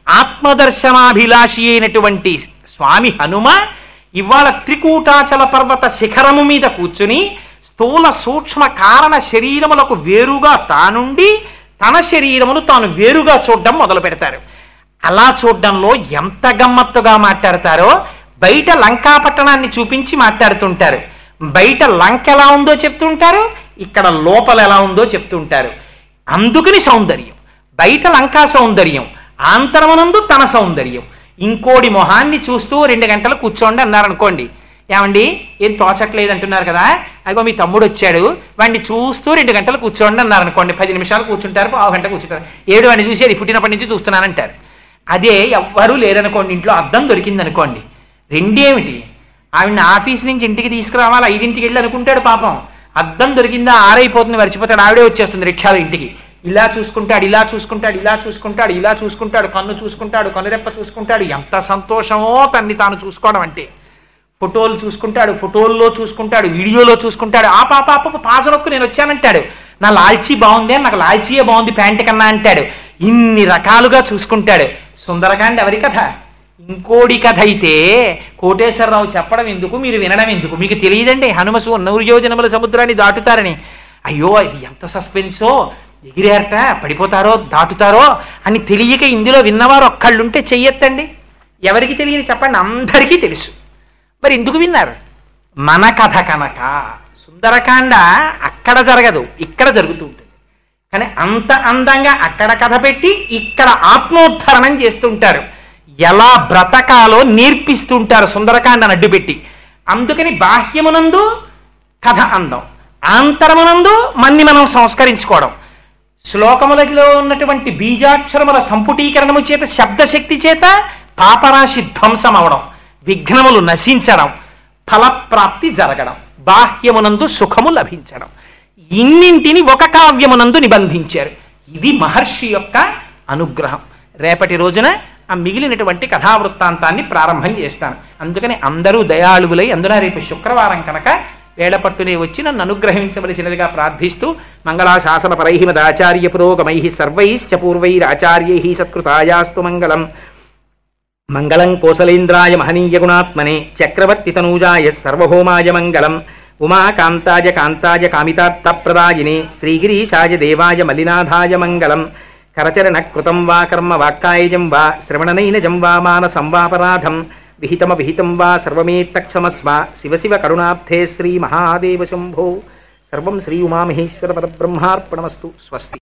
ఆత్మదర్శనాభిలాషి అయినటువంటి స్వామి హనుమ ఇవాళ త్రికూటాచల పర్వత శిఖరము మీద కూర్చుని స్థూల సూక్ష్మ కారణ శరీరములకు వేరుగా తానుండి తన శరీరమును తాను వేరుగా చూడడం మొదలు పెడతారు అలా చూడడంలో ఎంత గమ్మత్తుగా మాట్లాడతారో బయట లంకా పట్టణాన్ని చూపించి మాట్లాడుతుంటారు బయట లంక ఎలా ఉందో చెప్తుంటారు ఇక్కడ లోపల ఎలా ఉందో చెప్తుంటారు అందుకని సౌందర్యం బయట లంకా సౌందర్యం ఆంతరమునందు తన సౌందర్యం ఇంకోడి మొహాన్ని చూస్తూ రెండు గంటలు కూర్చోండి అన్నారనుకోండి ఏమండి ఏం తోచట్లేదు అంటున్నారు కదా అదిగో మీ తమ్ముడు వచ్చాడు వాడిని చూస్తూ రెండు గంటలు కూర్చోండి అన్నారు అనుకోండి పది నిమిషాలు కూర్చుంటారు పావు గంట కూర్చుంటారు ఏడు వాడిని చూసి అది పుట్టినప్పటి నుంచి చూస్తున్నానంటారు అదే ఎవ్వరూ లేరనుకోండి ఇంట్లో అద్దం దొరికింది అనుకోండి రెండేమిటి ఆవిడ ఆఫీస్ నుంచి ఇంటికి తీసుకురావాలి ఐదింటికి వెళ్ళి అనుకుంటాడు పాపం అద్దం దొరికిందా ఆరైపోతుంది మర్చిపోతాడు ఆవిడే వచ్చేస్తుంది రిక్షాలో ఇంటికి ఇలా చూసుకుంటాడు ఇలా చూసుకుంటాడు ఇలా చూసుకుంటాడు ఇలా చూసుకుంటాడు కన్ను చూసుకుంటాడు కనురెప్ప చూసుకుంటాడు ఎంత సంతోషమో తన్ని తాను చూసుకోవడం అంటే ఫోటోలు చూసుకుంటాడు ఫోటోల్లో చూసుకుంటాడు వీడియోలో చూసుకుంటాడు ఆ పాప పాప పాజనొక్కు నేను వచ్చానంటాడు నా లాల్చీ బాగుంది నాకు లాల్చీయే బాగుంది ప్యాంట్ కన్నా అంటాడు ఇన్ని రకాలుగా చూసుకుంటాడు సుందరకాండ ఎవరి కథ ఇంకోడి కథ అయితే కోటేశ్వరరావు చెప్పడం ఎందుకు మీరు వినడం ఎందుకు మీకు తెలియదండి హనుమసు నూరు యోజనముల సముద్రాన్ని దాటుతారని అయ్యో ఇది ఎంత సస్పెన్సో ఎగిరేరట పడిపోతారో దాటుతారో అని తెలియక ఇందులో విన్నవారు ఒక్కళ్ళుంటే చెయ్యొత్తండి ఎవరికి తెలియని చెప్పండి అందరికీ తెలుసు మరి ఎందుకు విన్నారు మన కథ కనుక సుందరకాండ అక్కడ జరగదు ఇక్కడ జరుగుతూ ఉంటుంది కానీ అంత అందంగా అక్కడ కథ పెట్టి ఇక్కడ ఆత్మోద్ధరణం చేస్తుంటారు ఎలా బ్రతకాలో నేర్పిస్తుంటారు సుందరకాండను అడ్డుపెట్టి అందుకని బాహ్యమునందు కథ అందం ఆంతరమునందు మన్ని మనం సంస్కరించుకోవడం శ్లోకములలో ఉన్నటువంటి బీజాక్షరముల సంపుటీకరణము చేత శబ్దశక్తి చేత పాపరాశి ధ్వంసం అవడం విఘ్నములు నశించడం ఫలప్రాప్తి జరగడం బాహ్యమునందు సుఖము లభించడం ఇన్నింటిని ఒక కావ్యమునందు నిబంధించారు ఇది మహర్షి యొక్క అనుగ్రహం రేపటి రోజున ఆ మిగిలినటువంటి కథావృత్తాంతాన్ని ప్రారంభం చేస్తాను అందుకని అందరూ దయాళువులై అందున రేపు శుక్రవారం కనుక వేళపట్టునే వచ్చి నన్ను అనుగ్రహించవలసినదిగా ప్రార్థిస్తూ మంగళాశాసన పరైహిమదాచార్య పురోగమై సర్వైశ్చ పూర్వైరాచార్యై సత్కృతాయాస్తు మంగళం మంగళం కోసలేంద్రాయ మహనీయ గుణాత్మనే చక్రవర్తి తనూజాయ సర్వభౌమాయ మంగళం ఉమాకాంతాయ కాంతాయ కామితార్థప్రదాయినే శ్రీగిరీశాయ దేవాయ మలినాథాయ మంగళం కరచరణ కృతం వా కర్మ వాక్కాయజం వా శ్రవణనైనజం వా మానసం వాపరాధం విహితమ విహితం వా సర్వమేత్తక్షమస్వ శివ శివ కరుణాబ్ధే శ్రీ మహాదేవ శంభో సర్వం శ్రీ ఉమామహేశ్వర పరబ్రహ్మార్పణమస్తు స్వస్తి